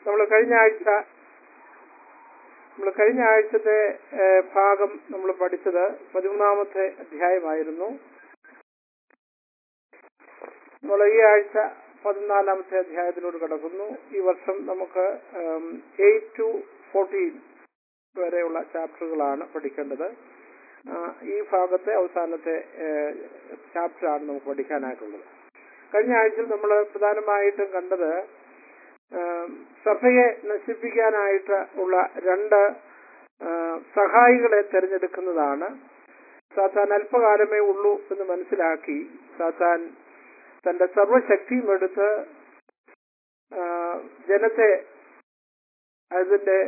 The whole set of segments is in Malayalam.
നമ്മൾ കഴിഞ്ഞ ആഴ്ച നമ്മൾ കഴിഞ്ഞ ആഴ്ചത്തെ ഏഹ്, ഭാഗം നമ്മൾ പഠിച്ചത് പതിമൂന്നാമത്തെ അധ്യായമായിരുന്നു നമ്മൾ ഈ ആഴ്ച പതിനാലാമത്തെ അധ്യായത്തിലോട്ട് കടക്കുന്നു ഈ വർഷം നമുക്ക് എയ്റ്റ് ടു ഫോർട്ടീൻ വരെയുള്ള ചാപ്റ്ററുകളാണ് പഠിക്കേണ്ടത് ആ, ഈ ഭാഗത്തെ അവസാനത്തെ ചാപ്റ്ററാണ് നമുക്ക് പഠിക്കാനായിട്ടുള്ളത് കഴിഞ്ഞ ആഴ്ചയിൽ നമ്മൾ പ്രധാനമായിട്ടും കണ്ടത് ആ, സഭയെ നശിപ്പിക്കാനായിട്ട് ഉള്ള രണ്ട് ആ, സഹായികളെ തിരഞ്ഞെടുക്കുന്നതാണ് സാത്താൻ അല്പകാലമേ ഉള്ളൂ എന്ന് മനസ്സിലാക്കി സാത്താൻ തന്റെ സർവശക്തിയും എടുത്ത് ആ, ജനത്തെ അതിന്റെ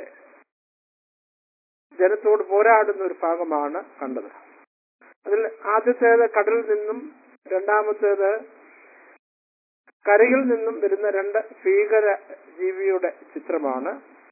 ജനത്തോട് പോരാടുന്ന ഒരു ഭാഗമാണ് കണ്ടത് അതിൽ ആദ്യത്തേത് കടലിൽ നിന്നും രണ്ടാമത്തേത് കരയിൽ നിന്നും വരുന്ന രണ്ട് ഭീകര ജീവിയുടെ ചിത്രമാണ്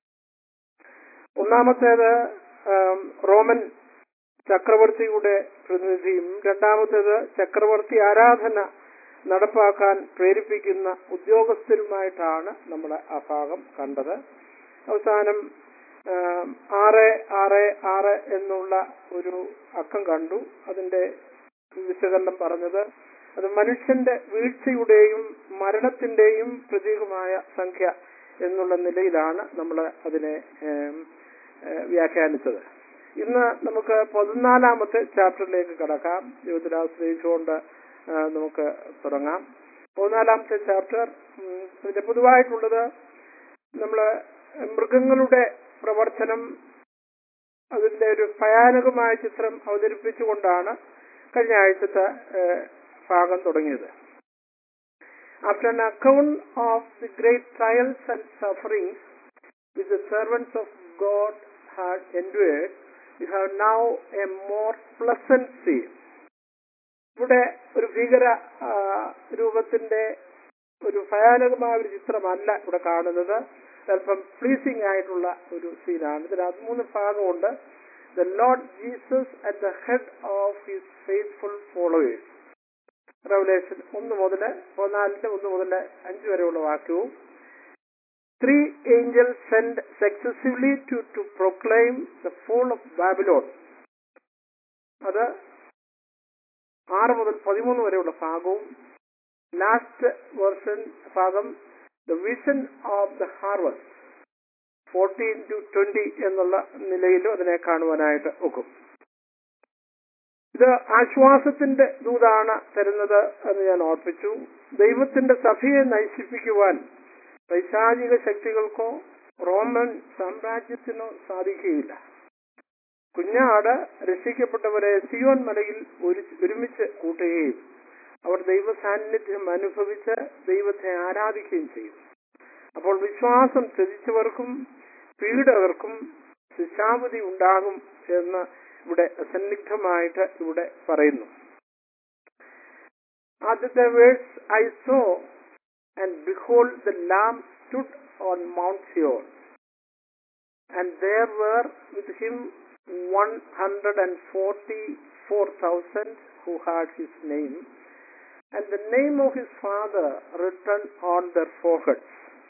ഒന്നാമത്തേത് ആം, റോമൻ ചക്രവർത്തിയുടെ പ്രതിനിധിയും രണ്ടാമത്തേത് ചക്രവർത്തി ആരാധന നടപ്പാക്കാൻ പ്രേരിപ്പിക്കുന്ന ഉദ്യോഗസ്ഥരുമായിട്ടാണ് നമ്മൾ ആ ഭാഗം കണ്ടത് അവസാനം ആം, ആറ് ആറ് ആറ് എന്നുള്ള ഒരു അക്കം കണ്ടു അതിന്റെ വിശകലനം പറഞ്ഞത് അത് മനുഷ്യന്റെ വീഴ്ചയുടെയും മരണത്തിന്റെയും പ്രതീകമായ സംഖ്യ എന്നുള്ള നിലയിലാണ് നമ്മൾ അതിനെ ഏം, ഏ, വ്യാഖ്യാനിച്ചത് ഇന്ന് നമുക്ക് പതിനാലാമത്തെ ചാപ്റ്ററിലേക്ക് കടക്കാം ജീവിതത്തിൽ ആശ്രയിച്ചുകൊണ്ട് ആ, നമുക്ക് തുടങ്ങാം പതിനാലാമത്തെ ചാപ്റ്റർ ഉം, ഇതിന്റെ പൊതുവായിട്ടുള്ളത് നമ്മള് മൃഗങ്ങളുടെ പ്രവർത്തനം അതിന്റെ ഒരു ഭയാനകമായ ചിത്രം അവതരിപ്പിച്ചുകൊണ്ടാണ് കഴിഞ്ഞ ആഴ്ചത്തെ ഏഹ്, ഭാഗം തുടങ്ങിയത് after an account of the great trials and sufferings which the servants of God had endured, we have now a more pleasant scene. ഇവിടെ ഒരു ഭീകര ആ, രൂപത്തിന്റെ ഒരു ഭയാനകമായ ഒരു ചിത്രമല്ല ഇവിടെ കാണുന്നത് അല്പം പ്ലീസിംഗ് ആയിട്ടുള്ള ഒരു സീനാണ് ഇതിനകത്ത് മൂന്ന് ഭാഗമുണ്ട് the lord Jesus at the head of his faithful followers revelation ഒന്ന് മുതൽ പതിനാലിന്റെ ഒന്ന് മുതൽ അഞ്ച് വരെയുള്ള വാക്യവും three angel send successively to to proclaim the fall of Babylon അത് ആറ് മുതൽ പതിമൂന്ന് വരെയുള്ള ഭാഗവും ലാസ്റ്റ് വേർഷൻ ഭാഗം the vision of the harvest fourteen to twenty എന്നുള്ള നിലയിലും അതിനെ കാണുവാനായിട്ട് ഒക്കും ഇത് ആശ്വാസത്തിന്റെ ദൂതാണ് തരുന്നത് എന്ന് ഞാൻ ഓർപ്പിച്ചു ദൈവത്തിന്റെ സഭയെ നശിപ്പിക്കുവാൻ പൈശാചിക ശക്തികൾക്കോ റോമൻ സാമ്രാജ്യത്തിനോ സാധിക്കുകയില്ല കുഞ്ഞാട് രക്ഷിക്കപ്പെട്ടവരെ സിയോൻ മലയിൽ ഒരു- ഒരുമിച്ച് കൂട്ടുകയും അവർ ദൈവ സാന്നിധ്യം അനുഭവിച്ച് ദൈവത്തെ ആരാധിക്കുകയും ചെയ്യും അപ്പോൾ വിശ്വാസം ത്യജിച്ചവർക്കും പീഡകർക്കും ശിക്ഷാവധി ഉണ്ടാകും എന്ന് ഇവിടെ സന്നിഗ്ധമായിട്ട് ഇവിടെ പറയുന്നു ആദ്യത്തെ verse I saw and behold the lamb stood on mount Zion and there were with him 144,000 who had his name and the name of his father written on their foreheads.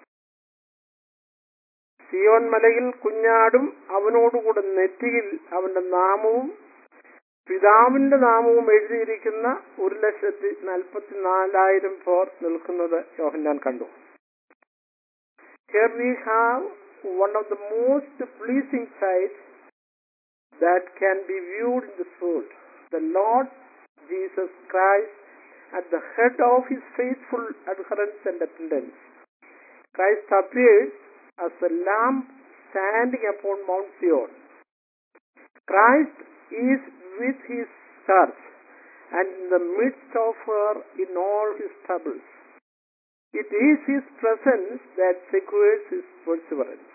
Zion മലയിൽ കുഞ്ഞാടും അവനോടുകൂടെ നെറ്റിയിൽ അവന്റെ നാമവും പിതാവിന്റെ നാമവും എഴുതിയിരിക്കുന്ന ഒരു ലക്ഷത്തി നാൽപ്പത്തി നാലായിരം പേർ നിൽക്കുന്നത് യോഹന്നാൻ കണ്ടു Here we have one of the most pleasing sights that can be viewed in this world. The Lord Jesus Christ at the head of his faithful adherents and attendants. Christ appears as a lamb standing upon Mount Zion. Christ is with his church and in the midst of her in all his troubles. It is his presence that secures his perseverance.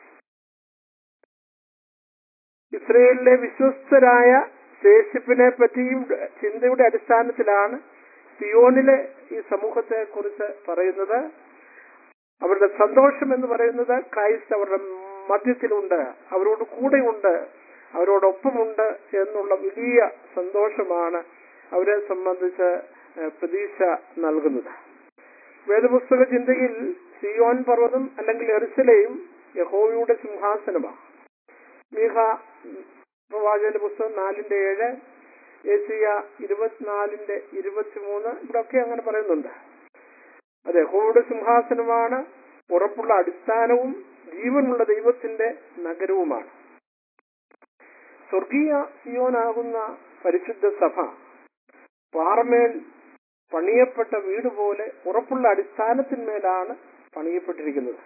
ഇസ്രയേലിലെ വിശ്വസ്തരായ ശേഷിപ്പിനെ പറ്റിയും ചിന്തയുടെ അടിസ്ഥാനത്തിലാണ് സിയോനിലെ ഈ സമൂഹത്തെ കുറിച്ച് പറയുന്നത് അവരുടെ സന്തോഷം എന്ന് പറയുന്നത് ക്രൈസ്റ്റ് അവരുടെ മധ്യത്തിലുണ്ട് അവരോട് കൂടെയുണ്ട് അവരോടൊപ്പമുണ്ട് എന്നുള്ള വലിയ സന്തോഷമാണ് അവരെ സംബന്ധിച്ച് ഏഹ്, പ്രതീക്ഷ നൽകുന്നത് വേദപുസ്തക ചിന്തയിൽ സിയോൻ പർവ്വതം അല്ലെങ്കിൽ എറുസലേം യഹോവയുടെ സിംഹാസനമാണ് മീഹ പ്രവാചകന്റെ പുസ്തകം നാലിന്റെ ഏഴ് ഏഷ്യ ഇരുപത്തിനാലിന്റെ ഇരുപത്തിമൂന്ന് ഇവിടെയൊക്കെ അങ്ങനെ പറയുന്നുണ്ട് അത് യഹോവയുടെ സിംഹാസനമാണ് ഉറപ്പുള്ള അടിസ്ഥാനവും ജീവനുള്ള ദൈവത്തിന്റെ നഗരവുമാണ് സ്വർഗീയ സിയോനാകുന്ന പരിശുദ്ധ സഭ പാറമേൽ പണിയപ്പെട്ട വീട് പോലെ ഉറപ്പുള്ള അടിസ്ഥാനത്തിന്മേലാണ് പണിയപ്പെട്ടിരിക്കുന്നത്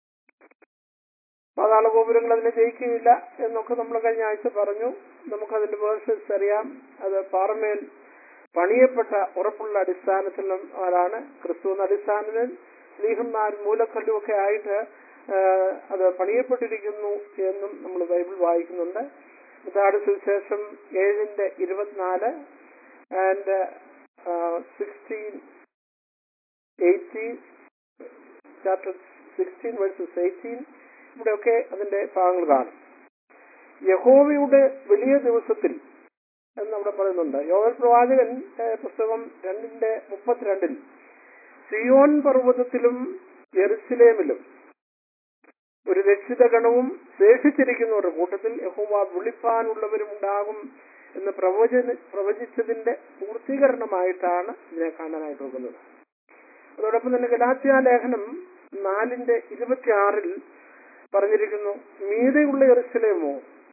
പാതാള ഗോപുരങ്ങൾ അതിനെ ജയിക്കുകയില്ല എന്നൊക്കെ നമ്മൾ കഴിഞ്ഞ ആഴ്ച പറഞ്ഞു നമുക്കതിന്റെ വേഴ്സസ് അറിയാം അത് പാറമേൽ പണിയപ്പെട്ട ഉറപ്പുള്ള അടിസ്ഥാനത്തിലാണ് ക്രിസ്തു എന്ന അടിസ്ഥാനത്തിൽ സ്ലീഹന്മാരും മൂലക്കല്ലും ഒക്കെ ആയിട്ട് ആ, അത് പണിയപ്പെട്ടിരിക്കുന്നു എന്നും നമ്മൾ ബൈബിൾ വായിക്കുന്നുണ്ട് ഇതാണ് സുവിശേഷം ഏഴിന്റെ ഇരുപത്തിനാല് and sixteen eighteen chapter sixteen verses eighteen ഇവിടെയൊക്കെ അതിന്റെ ഭാഗങ്ങൾ കാണും യഹോവയുടെ വലിയ ദിവസത്തിൽ എന്ന് അവിടെ പറയുന്നുണ്ട് യോവൽ പ്രവാചകൻ ഏഹ്, പുസ്തകം രണ്ടിന്റെ മുപ്പത്തിരണ്ടിൽ സിയോൻ പർവ്വതത്തിലും ജെറുസലേമിലും ഒരു രക്ഷിത ഗണവും ശേഷിച്ചിരിക്കുന്നവരുടെ കൂട്ടത്തിൽ യഹോവ വിളിപ്പാനുള്ളവരും ഉണ്ടാകും എന്ന് പ്രവചന പ്രവചിച്ചതിന്റെ പൂർത്തീകരണമായിട്ടാണ് ഇതിനെ കാണാനായിട്ട് നോക്കുന്നത് അതോടൊപ്പം തന്നെ ഗലാത്യ ലേഖനം നാലിന്റെ ഇരുപത്തിയാറിൽ പറഞ്ഞിരിക്കുന്നു മീതെയുള്ള എറുസലേമോ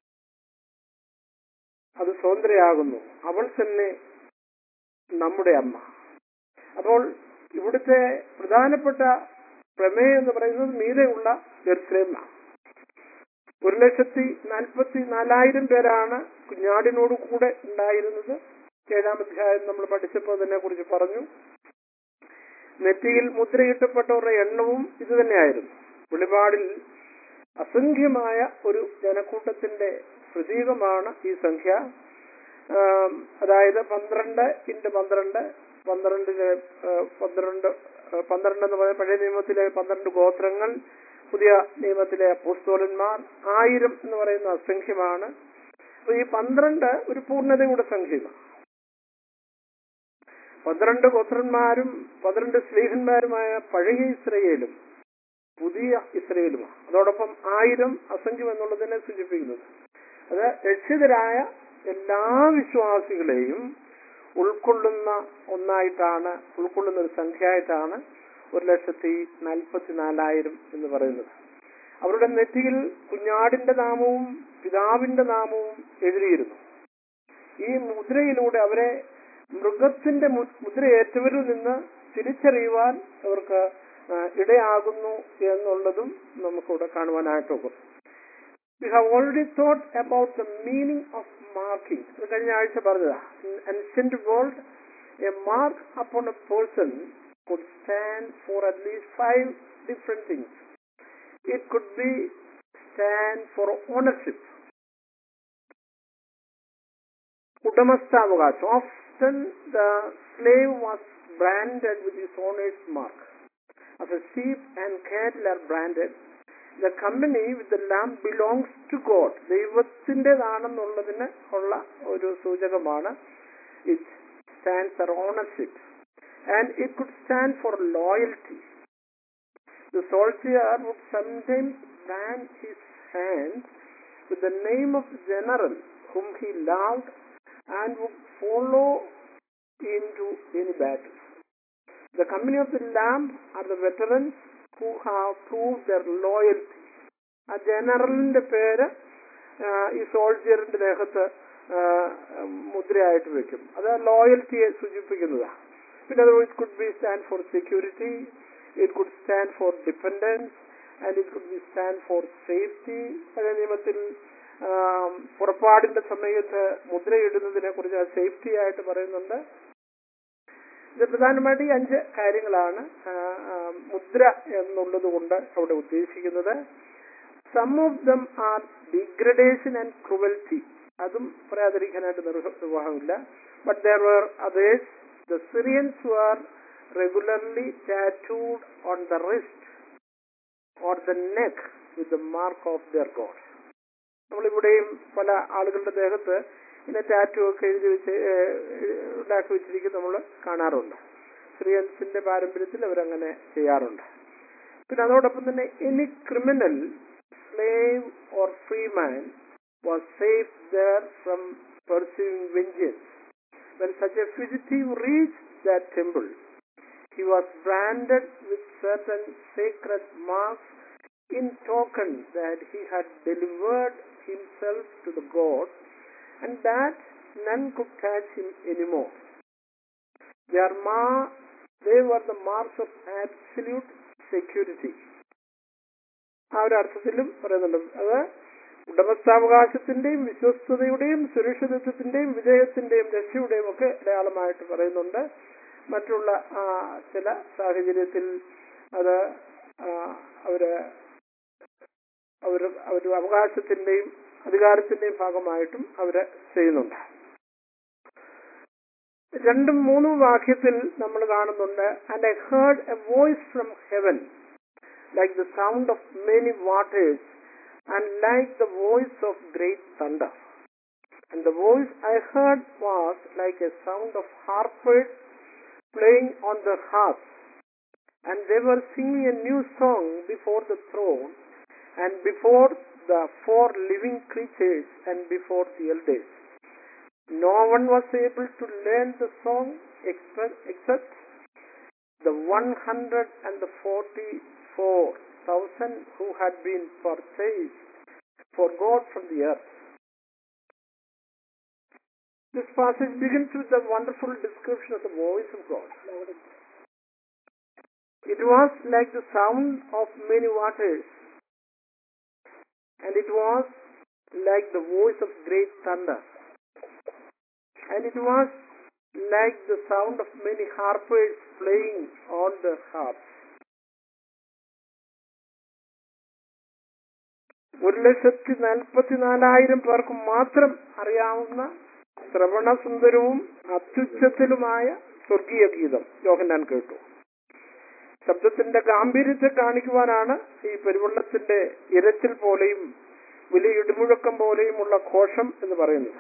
അത് സ്വതന്ത്രയാകുന്നു അവൾ തന്നെ നമ്മുടെ അമ്മ അപ്പോൾ ഇവിടുത്തെ പ്രധാനപ്പെട്ട പ്രമേയം എന്ന് പറയുന്നത് മീതെയുള്ള എറുസലേമാണ് ഒരു ലക്ഷത്തി നാൽപ്പത്തി നാലായിരം പേരാണ് കുഞ്ഞാടിനോട് കൂടെ ഉണ്ടായിരുന്നത് ഏഴാം അധ്യായം നമ്മൾ പഠിച്ചപ്പോൾ അതിനെ കുറിച്ച് പറഞ്ഞു നെറ്റിയിൽ മുദ്രയിട്ടപ്പെട്ടവരുടെ എണ്ണവും ഇത് തന്നെയായിരുന്നു വെളിപാടിൽ അസംഖ്യമായ ഒരു ജനക്കൂട്ടത്തിന്റെ പ്രതീകമാണ് ഈ സംഖ്യ ആം, അതായത് പന്ത്രണ്ട് ഇൻറ്റ് പന്ത്രണ്ട് പന്ത്രണ്ടിന് ആ, പന്ത്രണ്ട് ആ, പന്ത്രണ്ട് എന്ന് പറയുന്ന പഴയ നിയമത്തിലെ പന്ത്രണ്ട് ഗോത്രങ്ങൾ പുതിയ നിയമത്തിലെ അപ്പോസ്തോലന്മാർ ആയിരം എന്ന് പറയുന്ന അസംഖ്യമാണ് അപ്പൊ ഈ പന്ത്രണ്ട് ഒരു പൂർണ്ണതയുടെ സംഖ്യമാണ് പന്ത്രണ്ട് ഗോത്രന്മാരും പന്ത്രണ്ട് സ്ലീഹന്മാരുമായ പഴയ ഇസ്രയേലും പുതിയ ഇസ്രയേലുമാണ് അതോടൊപ്പം ആയിരം അസംഖ്യം എന്നുള്ളതിനെ സൂചിപ്പിക്കുന്നത് അത് രക്ഷിതരായ എല്ലാ വിശ്വാസികളെയും ഉൾക്കൊള്ളുന്ന ഒന്നായിട്ടാണ് ഉൾക്കൊള്ളുന്ന ഒരു സംഖ്യയായിട്ടാണ് ഒരു ലക്ഷത്തി നാൽപ്പത്തി നാലായിരം എന്ന് പറയുന്നത് അവരുടെ നെറ്റിയിൽ കുഞ്ഞാടിന്റെ നാമവും പിതാവിന്റെ നാമവും എഴുതിയിരുന്നു ഈ മുദ്രയിലൂടെ അവരെ മൃഗത്തിന്റെ മു- മുദ്രയേറ്റവരിൽ നിന്ന് തിരിച്ചറിയുവാൻ അവർക്ക് ആ, ഇടയാകുന്നു എന്നുള്ളതും നമുക്കിവിടെ കാണുവാനായിട്ടൊക്കും we have already thought about the meaning of marking ഇത് കഴിഞ്ഞ ആഴ്ച പറഞ്ഞതാ ancient world a mark upon a person could stand for at least five different things it could be stand for ownership ഉടമസ്ഥാവകാശം often the slave was branded with his owners mark as a sheep and cattle are branded, the company with the lamb belongs to God. ദൈവത്തിൻ്റെതാണെന്നുള്ളതിന് ഉള്ള ഒരു സൂചകമാണ് it stand for ownership and it could stand for loyalty The soldier would sometimes brand his hand with the name of the general whom he loved and would follow into any battle. The company of the Lamb are the veterans who have proved their loyalty. ആ ജനറലിന്റെ പേര് ആ, ഈ സോൾജിയറിന്റെ ദേഹത്ത് ആ, മുദ്രയായിട്ട് വെക്കും അത് ലോയൽറ്റിയെ സൂചിപ്പിക്കുന്നതാണ് പിന്നെ അത് it could be stand for security it could stand for dependence and it could be stand for safety പഴയ നിയമത്തിൽ ആ, പുറപ്പാടിന്റെ സമയത്ത് മുദ്രയിടുന്നതിനെ കുറിച്ച് സേഫ്റ്റി ആയിട്ട് പറയുന്നുണ്ട് ഇത് പ്രധാനമായിട്ട് ഈ അഞ്ച് കാര്യങ്ങളാണ് ആ, ആ, മുദ്ര എന്നുള്ളത് കൊണ്ട് അവിടെ ഉദ്ദേശിക്കുന്നത് some of them are degradation and cruelty അതും പറയാതിരിക്കാനായിട്ട് നിർവ- നിർവാഹമില്ല but there were others the Syrians were regularly tattooed on the wrist or the neck with the mark of their god നമ്മളിവിടെയും പല ആളുകളുടെ ദേഹത്ത് ഇങ്ങനെ ടാറ്റു ഒക്കെ എഴുതി വെച്ച് ഏഹ്, ഉണ്ടാക്കി വെച്ചിരിക്കുന്നത് നമ്മൾ കാണാറുണ്ട് സിറിയൻസിന്റെ പാരമ്പര്യത്തിൽ അവരങ്ങനെ ചെയ്യാറുണ്ട് പിന്നെ അതോടൊപ്പം തന്നെ any criminal slave or free man was safe there from pursuing vengeance. When such a fugitive reached that temple, he was branded with certain sacred marks in token that he had delivered himself to the God and that none could touch him anymore. Their ma- they were the marks of absolute security. ആ ഒരു അർത്ഥത്തിലും പറയുന്നുണ്ട് അത് ഉടമസ്ഥാവകാശത്തിന്റെയും വിശ്വസ്തതയുടെയും സുരക്ഷിതത്വത്തിന്റെയും വിജയത്തിന്റെയും രക്ഷയുടെയും ഒക്കെ അടയാളമായിട്ട് പറയുന്നുണ്ട് മറ്റുള്ള ആ, ചില സാഹചര്യത്തിൽ അത് ആ, അവര് അവര് അവര് അവകാശത്തിന്റെയും അധികാരത്തിന്റെയും ഭാഗമായിട്ടും അവര് ചെയ്യുന്നുണ്ട് രണ്ടും മൂന്നും വാക്യത്തിൽ നമ്മൾ കാണുന്നുണ്ട് and I heard a voice from heaven like the sound of many waters and like the voice of great thunder and the voice I heard was like a sound of harpers playing on the harps, and they were singing a new song before the throne, and before the four living creatures, and before the elders. No one was able to learn the song except, except the 144,000 who had been purchased for God from the earth. This passage begins with a wonderful description of the voice of God. It was like the sound of many waters, and it was like the voice of great thunder, and it was like the sound of many harpers playing on the harps. ഒരു ലക്ഷത്തി നാൽപ്പത്തിനാലായിരം പേർക്ക് മാത്രം അറിയാവുന്ന ശ്രവണസുന്ദരവും അത്യുച്ചത്തിലുമായ സ്വർഗീയ ഗീതം യോഹന്നാൻ കേട്ടു ശബ്ദത്തിന്റെ ഗാംഭീര്യത്തെ കാണിക്കുവാനാണ് ഈ പെരുവെള്ളത്തിന്റെ ഇരച്ചിൽ പോലെയും വലിയ ഇടിമുഴക്കം പോലെയുമുള്ള ഘോഷം എന്ന് പറയുന്നത്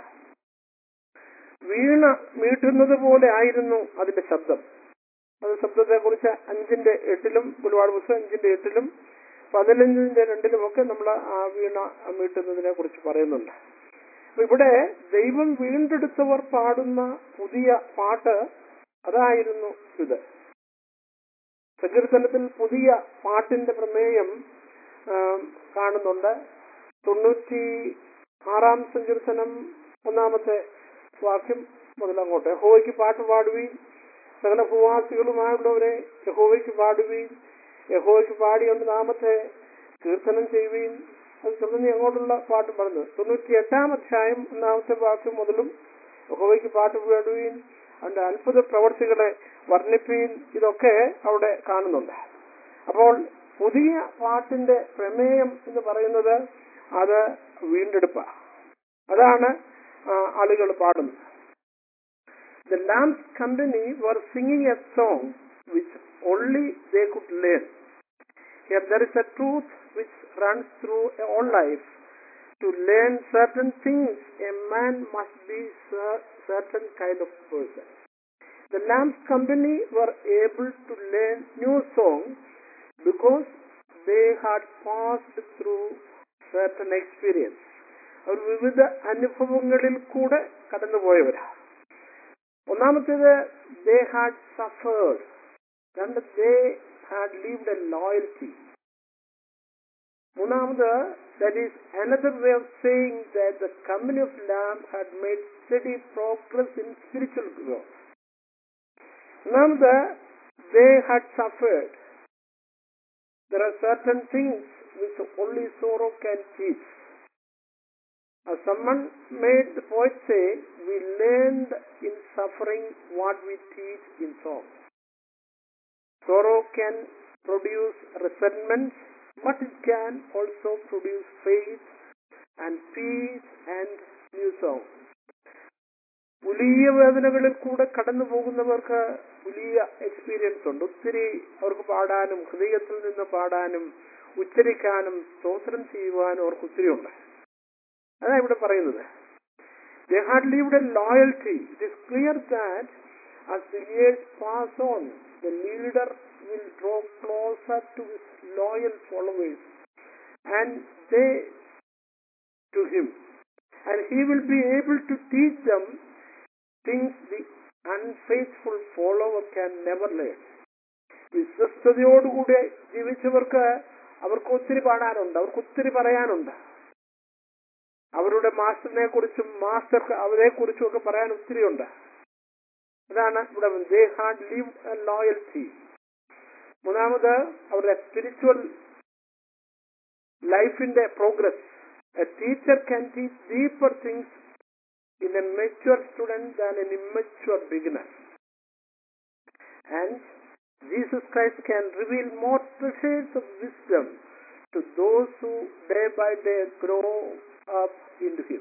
വീണ മീട്ടുന്നത് പോലെ ആയിരുന്നു അതിന്റെ ശബ്ദം അത് ശബ്ദത്തെ കുറിച്ച് അഞ്ചിന്റെ എട്ടിലും ഒരുപാട് പുസ്തകം അഞ്ചിന്റെ എട്ടിലും പതിനഞ്ചിന്റെ രണ്ടിലുമൊക്കെ നമ്മൾ ആ വീണ മീട്ടുന്നതിനെ കുറിച്ച് പറയുന്നുണ്ട് അപ്പൊ ഇവിടെ ദൈവം വീണ്ടെടുത്തവർ പാടുന്ന പുതിയ പാട്ട് അതായിരുന്നു ഇത് സങ്കീർത്തനത്തിൽ പുതിയ പാട്ടിന്റെ പ്രമേയം ആം, കാണുന്നുണ്ട് തൊണ്ണൂറ്റി ആറാം സങ്കീർത്തനം ഒന്നാമത്തെ വാക്യം മുതൽ അങ്ങോട്ട് യഹോവയ്ക്ക് പാട്ട് പാടുവീൻ സകല ഭൂവാസികളുമായുള്ളവരെ യഹോവയ്ക്ക് പാടുവീൻ യഹോവയ്ക്ക് പാടിയുണ്ട് നാമത്തെ കീർത്തനം ചെയ്യുവീൻ അത് തുടർന്ന് അങ്ങോട്ടുള്ള പാട്ട് പറഞ്ഞു തൊണ്ണൂറ്റി എട്ടാം അധ്യായം ഒന്നാമത്തെ വാക്യം മുതലും യഹോവയ്ക്ക് പാട്ട് പാടുവീൻ അതിന്റെ അത്ഭുത പ്രവർത്തികളെ വർണ്ണിപ്പീൻ ഇതൊക്കെ അവിടെ കാണുന്നുണ്ട് അപ്പോൾ പുതിയ പാട്ടിന്റെ പ്രമേയം എന്ന് പറയുന്നത് അത് വീണ്ടെടുപ്പ അതാണ് ആ, ആളുകൾ പാടുന്നത് The Lamb's company were singing a song which only they could learn. Here there is a truth which runs through all life. To learn certain things, a man must be cer- certain kind of person. The Lamb's company were able to learn new songs because they had passed through certain experience. അവർ വിവിധ അനുഭവങ്ങളിൽ കൂടെ കടന്നുപോയവരാ ഒന്നാമത്തേത് ദേ ഹാഡ് സഫേർഡ് രണ്ട് they had lived a loyalty മൂന്നാമത് that is another way of saying that the company of lamb had made steady progress in spiritual growth ഒന്നാമത് they had suffered there are certain things which only sorrow can teach As someone made the poet say, we learned in suffering what we teach in song. Sorrow can produce resentment, but it can also produce faith and peace and new song. വലിയ വേദനകളിൽ കൂടെ കടന്നു പോകുന്നവർക്ക് വലിയ എക്സ്പീരിയൻസ് ഉണ്ട് ഒത്തിരി അവർക്ക് പാടാനും ഹൃദയത്തിൽ നിന്ന് പാടാനും ഉച്ചരിക്കാനും സ്തോത്രം ചെയ്യുവാനും അവർക്ക് ഒത്തിരി ഉണ്ട് അതാ ഇവിടെ പറയുന്നത് they had lived a loyalty it is clear that as the years pass on the leader will draw closer to his loyal followers and stay to him and he will be able to teach them things the unfaithful follower can never learn. വിശ്വസ്തയോടുകൂടി ജീവിച്ചവർക്ക് അവർക്ക് ഒത്തിരി പാടാനുണ്ട് അവർക്ക് ഒത്തിരി പറയാനുണ്ട് അവരുടെ മാസ്റ്ററിനെ കുറിച്ചും മാസ്റ്റർക്ക് അവരെ കുറിച്ചും ഒക്കെ പറയാൻ ഒത്തിരിയുണ്ട് അതാണ് ഇവിടെ ദേ ഹാഡ് ലീവ് ലോയൽറ്റി മൂന്നാമത് അവരുടെ സ്പിരിച്വൽ ലൈഫിന്റെ progress a teacher can teach deeper things in a mature student than an immature beginner. And Jesus Christ can reveal more treasures of wisdom to those who day by day grow up into Him.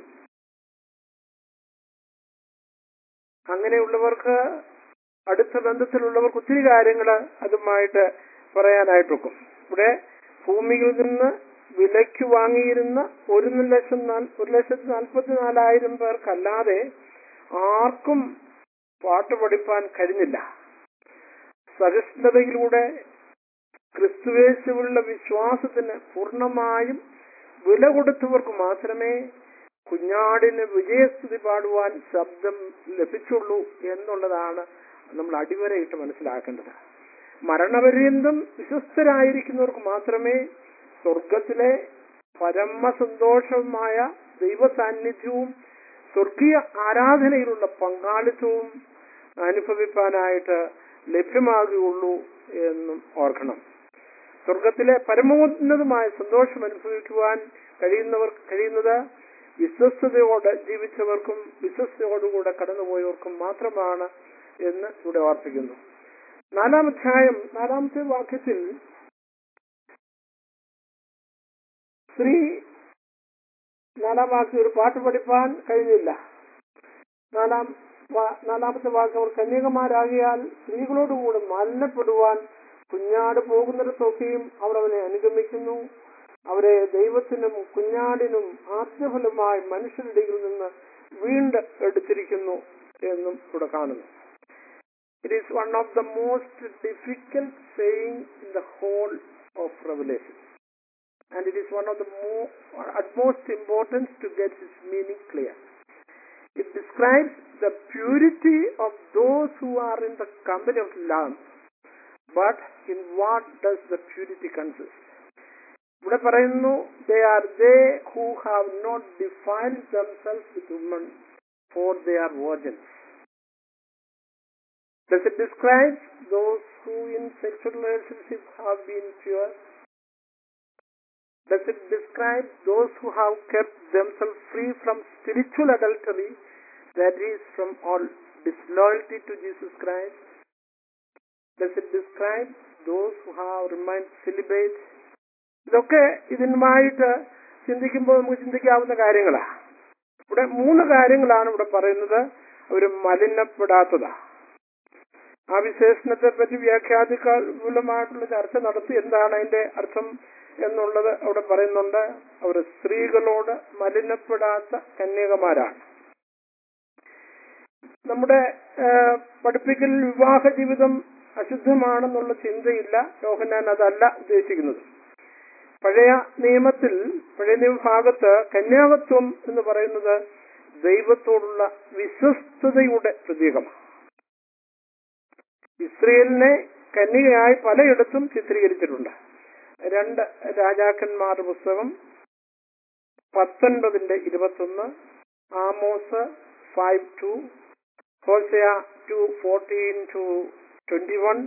അങ്ങനെയുള്ളവർക്ക് അടുത്ത ബന്ധത്തിലുള്ളവർക്ക് ഒത്തിരി കാര്യങ്ങൾ അതുമായിട്ട് പറയാനായിട്ടൊക്കും ഇവിടെ ഭൂമിയിൽ നിന്ന് വിലയ്ക്ക് വാങ്ങിയിരുന്ന ഒരു ലക്ഷം നാല്- ഒരു ലക്ഷത്തി നാൽപ്പത്തി നാലായിരം പേർക്കല്ലാതെ ആർക്കും പാട്ട് പഠിപ്പാൻ കഴിഞ്ഞില്ല സഹിഷ്ണുതയിലൂടെ ക്രിസ്തുവേശുവുള്ള വിശ്വാസത്തിന് പൂർണ്ണമായും വില കൊടുത്തവർക്ക് മാത്രമേ കുഞ്ഞാടിന് വിജയസ്തുതി പാടുവാൻ ശബ്ദം ലഭിച്ചുള്ളൂ എന്നുള്ളതാണ് നമ്മൾ അടിവരയിട്ട് മനസ്സിലാക്കേണ്ടത് മരണപര്യന്തം വിശ്വസ്തരായിരിക്കുന്നവർക്ക് മാത്രമേ സ്വർഗത്തിലെ പരമസന്തോഷവുമായ ദൈവ സാന്നിധ്യവും സ്വർഗീയ ആരാധനയിലുള്ള പങ്കാളിത്തവും അനുഭവിപ്പാനായിട്ട് ലഭ്യമാകുകയുള്ളൂ എന്നും ഓർക്കണം സ്വർഗത്തിലെ പരമോന്നതമായ സന്തോഷം അനുഭവിക്കുവാൻ കഴിയുന്നവർ കഴിയുന്നത് വിശ്വസ്തയോടെ ജീവിച്ചവർക്കും വിശ്വസ്തയോടുകൂടെ കടന്നുപോയവർക്കും മാത്രമാണ് എന്ന് ഇവിടെ ഓർപ്പിക്കുന്നു നാലാം അധ്യായം നാലാമത്തെ വാക്യത്തിൽ സ്ത്രീ നാലാം വാക്യം ഒരു പാട്ട് പഠിപ്പാൻ കഴിഞ്ഞില്ല നാലാം വാ- നാലാമത്തെ വാക്യം അവർ കന്യകമാരാകിയാൽ സ്ത്രീകളോടുകൂടെ മലിനപ്പെടുവാൻ കുഞ്ഞാട് പോകുന്നിടത്തൊക്കെയും അവർ അവനെ അനുഗമിക്കുന്നു അവരെ ദൈവത്തിനും കുഞ്ഞാടിനും ആത്മഫലമായി മനുഷ്യരുടെ ഇടയിൽ നിന്ന് വീണ്ടും എടുത്തിരിക്കുന്നു എന്നും ഇവിടെ കാണുന്നു it is one of the most difficult saying in the whole of Revelation and it is one of the more utmost importance to get its meaning clear. It describes the purity of those who are in the company of Lamb. But in what does the purity consist? ഇവിടെ പറയുന്നു they are they who have not defined themselves with women for they are virgins Does it describe those who in sexual relationship have been pure? Does it describe those who have kept themselves free from spiritual adultery, that is, from all disloyalty to Jesus Christ? Does it describe those who have remained celibate? ഇതൊക്കെ ഇതിനുമായിട്ട് ചിന്തിക്കുമ്പോൾ നമുക്ക് ചിന്തിക്കാവുന്ന കാര്യങ്ങളാണ് ഇവിടെ മൂന്ന് കാര്യങ്ങളാണ് ഇവിടെ പറയുന്നത് അവർ മലിനപ്പെടാത്തതാ ആ വിശേഷണത്തെ പറ്റി വ്യാഖ്യാതികളുമായിട്ടുള്ള ചർച്ച നടത്തി എന്താണ് അതിന്റെ അർത്ഥം എന്നുള്ളത് അവിടെ പറയുന്നുണ്ട് അവർ സ്ത്രീകളോട് മലിനപ്പെടാത്ത കന്യകമാരാണ് നമ്മുടെ ആ, പഠിപ്പിക്കൽ വിവാഹ ജീവിതം അശുദ്ധമാണെന്നുള്ള ചിന്തയില്ല യോഹന്നാൻ അതല്ല ഉദ്ദേശിക്കുന്നത് പഴയ നിയമത്തിൽ പഴയ നിയമഭാഗത്ത് കന്യാകത്വം എന്ന് പറയുന്നത് ദൈവത്തോടുള്ള വിശ്വസ്തതയുടെ പ്രതീകമാണ് ഇസ്രയേലിനെ കന്യകയായി പലയിടത്തും ചിത്രീകരിച്ചിട്ടുണ്ട് രണ്ട് രാജാക്കന്മാരുടെ പുസ്തകം പത്തൊൻപതിന്റെ ഇരുപത്തൊന്ന് Amos five two Hosea two fourteen to twenty one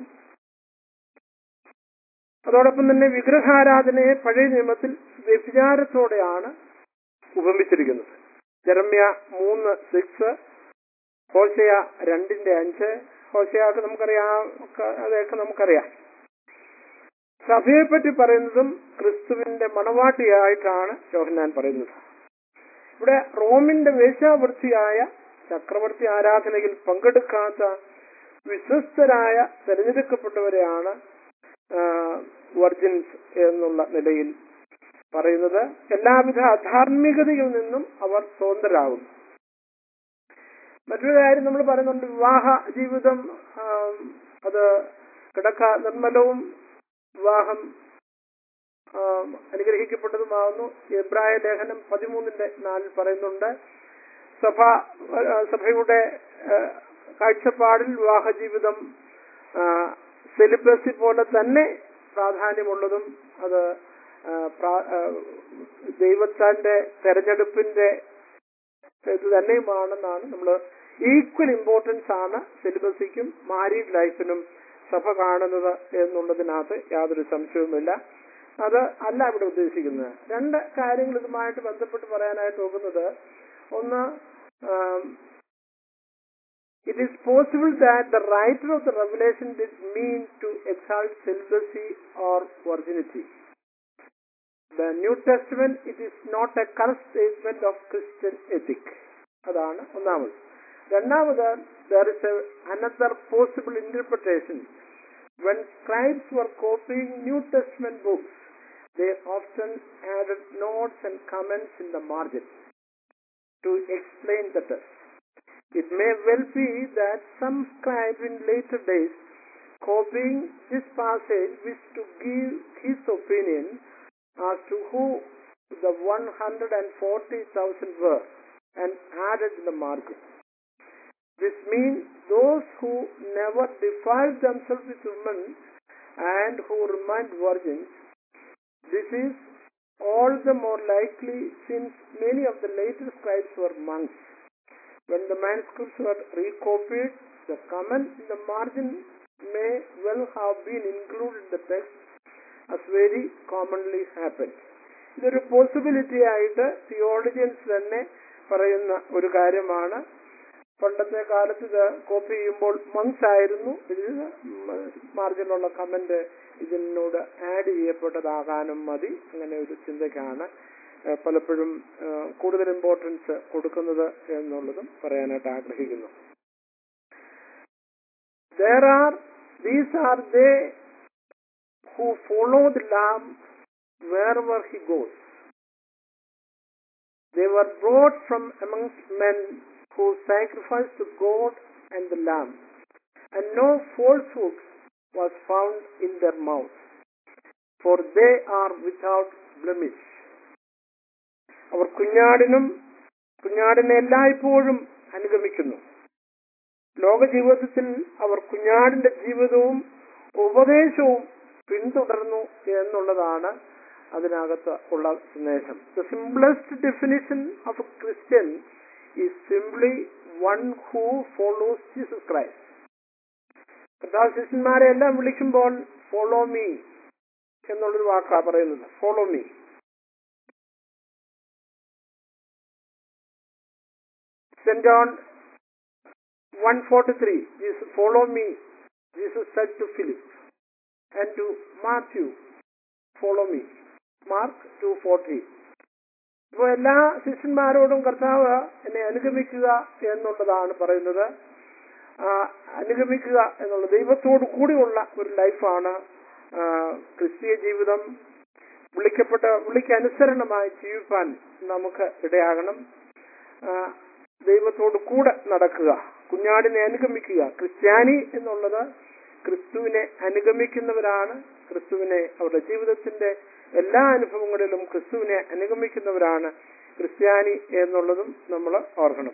അതോടൊപ്പം തന്നെ വിഗ്രഹാരാധനയെ പഴയ നിയമത്തിൽ വ്യഭിചാരത്തോടെയാണ് ഉപമിച്ചിരിക്കുന്നത് ജെറമ്യ മൂന്ന് സിക്സ് ഹോസയ രണ്ടിന്റെ അഞ്ച് ഹോസയൊക്കെ നമുക്കറിയാം ഒക്കെ- അതൊക്കെ നമുക്കറിയാം സഭയെ പറ്റി പറയുന്നതും ക്രിസ്തുവിന്റെ മണവാട്ടിയായിട്ടാണ് യോഹന്നാൻ പറയുന്നത് ഇവിടെ റോമിന്റെ വേശ്യാവൃത്തിയായ ചക്രവർത്തി ആരാധനയിൽ പങ്കെടുക്കാത്ത വിശ്വസ്തരായ തെരഞ്ഞെടുക്കപ്പെട്ടവരെയാണ് വർജിൻസ് എന്നുള്ള നിലയിൽ പറയുന്നത് എല്ലാവിധ അധാർമികതയിൽ നിന്നും അവർ സ്വതന്ത്രരാകുന്നു മറ്റൊരു കാര്യം നമ്മൾ പറയുന്നുണ്ട് വിവാഹ ജീവിതം ആം, അത് കിടക്ക നിർമ്മലവും വിവാഹം ആ, അനുഗ്രഹിക്കപ്പെട്ടതുമാകുന്നു എബ്രായ ലേഖനം പതിമൂന്നിന്റെ നാലിൽ പറയുന്നുണ്ട് സഭ ആ, സഭയുടെ ആ, കാഴ്ചപ്പാടിൽ വിവാഹ ജീവിതം സെലിബ്രസി പോലെ തന്നെ പ്രാധാന്യമുള്ളതും അത് ആ, പ്രാ- ആ, ദൈവത്താന്റെ തെരഞ്ഞെടുപ്പിന്റെ ഇത് തന്നെയുമാണെന്നാണ് നമ്മൾ ഈക്വൽ ഇമ്പോർട്ടൻസ് ആണ് സിലബസിക്കും മാരീഡ് ലൈഫിനും സഭ കാണുന്നത് എന്നുള്ളതിനകത്ത് യാതൊരു സംശയവുമില്ല അത് അല്ല ഇവിടെ ഉദ്ദേശിക്കുന്നത് രണ്ട് കാര്യങ്ങൾ ഇതുമായിട്ട് ബന്ധപ്പെട്ട് പറയാനായിട്ട് നോക്കുന്നത് ഒന്ന് it is possible that the writer of the Revelation did mean to exalt celibacy or virginity the ന്യൂ ടെസ്റ്റ്മെന്റ് it is not a correct statement of Christian ethic അതാണ് ഒന്നാമത് രണ്ടാമത് there is another possible interpretation when scribes were copying ന്യൂ ടെസ്റ്റ്മെന്റ് books they often added notes and comments in the margin to explain the text. It may well be that some scribe in later days, copying this passage, wished to give his opinion as to who the 140,000 were and added in the margin. This means those who never defiled themselves with women and who remained virgins. This is all the more likely since many of the later scribes were monks. When the manuscripts were recopied, the comment in the margin may well have been included in the text as very commonly happened. ഇതൊരു പോസിബിലിറ്റി ആയിട്ട് തിയോളജിയൻസ് തന്നെ പറയുന്ന ഒരു കാര്യമാണ് പണ്ടത്തെ കാലത്ത് ഇത് കോപ്പി ചെയ്യുമ്പോൾ മങ്സ് ആയിരുന്നു ഇതിൽ മാർജിനുള്ള കമന്റ് ഇതിനോട് ആഡ് ചെയ്യപ്പെട്ടതാകാനും മതി അങ്ങനെ ഒരു ചിന്തയ്ക്കാണ് ഏഹ് പലപ്പോഴും ഏഹ് കൂടുതൽ ഇമ്പോർട്ടൻസ് കൊടുക്കുന്നത് എന്നുള്ളതും പറയാനായിട്ട് ആഗ്രഹിക്കുന്നു there are these are they who follow the lamb wherever he goes they were brought from amongst men who sacrificed to god and the lamb and no falsehood was found in their mouth for they are without blemish അവർ കുഞ്ഞാടിനും കുഞ്ഞാടിനെ എല്ലായ്പ്പോഴും അനുഗമിക്കുന്നു ലോക ജീവിതത്തിൽ അവർ കുഞ്ഞാടിന്റെ ജീവിതവും ഉപദേശവും പിന്തുടർന്നു എന്നുള്ളതാണ് അതിനകത്ത് ഉള്ള സന്ദേശം the simplest definition of a Christian is simply one who follows Jesus Christ കർത്താവ് ശിഷ്യന്മാരെ എല്ലാം വിളിക്കുമ്പോൾ ഫോളോ മീ എന്നുള്ളൊരു വാക്കാണ് പറയുന്നത് follow me St. John 143, Jesus, follow me, Jesus said to Philip, and to Matthew, follow me. Mark 240. അപ്പോൾ എല്ലാ ശിഷ്യന്മാരോടും കർത്താവ് എന്നെ അനുഗമിക്കുക എന്നുള്ളതാണ് പറയുന്നത് ആ, അനുഗമിക്കുക എന്നുള്ള ദൈവത്തോടു കൂടിയുള്ള ഒരു ലൈഫാണ് ആ, ക്രിസ്തീയ ജീവിതം വിളിക്കപ്പെട്ട വിളിക്ക് അനുസരണമായി ജീവിപ്പാൻ നമുക്ക് ഇടയാകണം ആ, ദൈവത്തോട് കൂടെ നടക്കുക കുഞ്ഞാടിനെ അനുഗമിക്കുക ക്രിസ്ത്യാനി എന്നുള്ളത് ക്രിസ്തുവിനെ അനുഗമിക്കുന്നവരാണ് ക്രിസ്തുവിനെ അവരുടെ ജീവിതത്തിന്റെ എല്ലാ അനുഭവങ്ങളിലും ക്രിസ്തുവിനെ അനുഗമിക്കുന്നവരാണ് ക്രിസ്ത്യാനി എന്നുള്ളതും നമ്മൾ ഓർക്കണം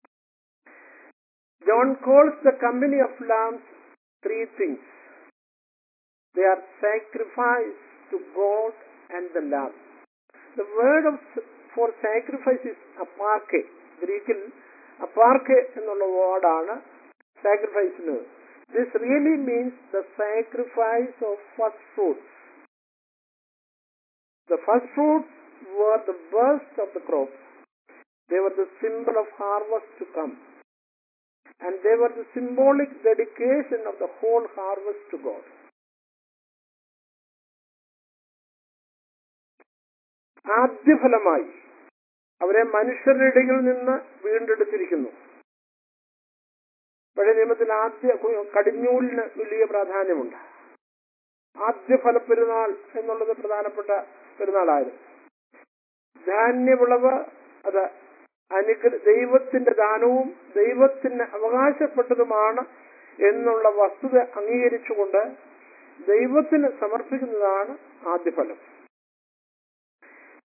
John calls the company of lambs three things they are sacrifice to God and the lamb the word of for sacrifice is അപ്പാർക്കെ ഗ്രീക്കിൽ അപ്പാർക്കെ എന്നുള്ള വേർഡാണ് സാക്രിഫൈസിന് this really means the sacrifice of first fruits The first fruits were the burst of the crops. They were the symbol of harvest to come. And they were the symbolic dedication of the whole harvest to God. ആദ്യഫലമായി അവരെ മനുഷ്യരുടെ ഇടയിൽ നിന്ന് വീണ്ടെടുത്തിരിക്കുന്നു പഴയ നിയമത്തിൽ ആദ്യ കടിഞ്ഞൂലിന് വലിയ പ്രാധാന്യമുണ്ട് ആദ്യ ഫലപ്പെരുന്നാൾ എന്നുള്ളത് പ്രധാനപ്പെട്ട പെരുന്നാളായിരുന്നു ധാന്യവിളവ് അത് അനുഗ്ര ദൈവത്തിന്റെ ദാനവും ദൈവത്തിന് അവകാശപ്പെട്ടതുമാണ് എന്നുള്ള വസ്തുത അംഗീകരിച്ചുകൊണ്ട് ദൈവത്തിന് സമർപ്പിക്കുന്നതാണ് ആദ്യഫലം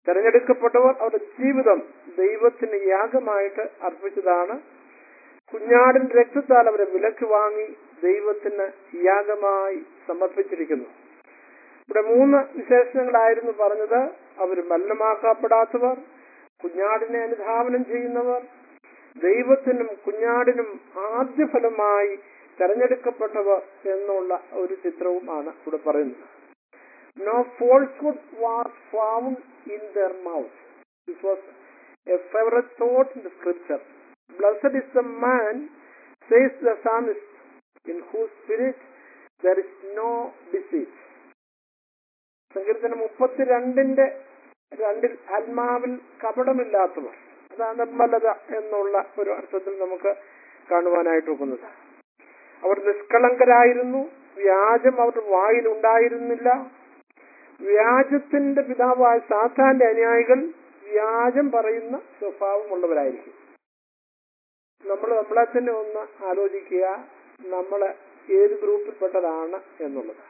തെരഞ്ഞെടുക്കപ്പെട്ടവർ അവരുടെ ജീവിതം ദൈവത്തിന് യാഗമായിട്ട് അർപ്പിച്ചതാണ് കുഞ്ഞാടിന്റെ രക്തത്താൽ അവരെ വിലക്ക് വാങ്ങി ദൈവത്തിന് യാഗമായി സമർപ്പിച്ചിരിക്കുന്നു ഇവിടെ മൂന്ന് വിശേഷണങ്ങളായിരുന്നു പറഞ്ഞത് അവർ മലിനമാക്കപ്പെടാത്തവർ കുഞ്ഞാടിനെ അനുധാവനം ചെയ്യുന്നവർ ദൈവത്തിനും കുഞ്ഞാടിനും ആദ്യ ഫലമായി തെരഞ്ഞെടുക്കപ്പെട്ടവർ എന്നുള്ള ഒരു ചിത്രവുമാണ് ഇവിടെ പറയുന്നത് no falsehood was found in their mouth this was a favourite thought in the scripture blessed is the man says the psalmist in who spirit there is no deceit സങ്കീർത്തനം മുപ്പത്തിരണ്ടിന്റെ രണ്ടിൽ ആത്മാവിൽ കപടമില്ലാത്തവർ അതാണ് നിർമ്മലത എന്നുള്ള ഒരു അർത്ഥത്തിൽ നമുക്ക് കാണുവാനായിട്ട് ഒക്കുന്നത് അവർ നിഷ്കളങ്കരായിരുന്നു വ്യാജം അവരുടെ വായിൽ ഉണ്ടായിരുന്നില്ല വ്യാജത്തിന്റെ പിതാവായ സാത്താന്റെ അനുയായികൾ വ്യാജം പറയുന്ന സ്വഭാവമുള്ളവരായിരിക്കും നമ്മൾ നമ്മളെ തന്നെ ഒന്ന് ആലോചിക്കുക നമ്മൾ ഏത് ഗ്രൂപ്പിൽപ്പെട്ടതാണ് എന്നുള്ളത്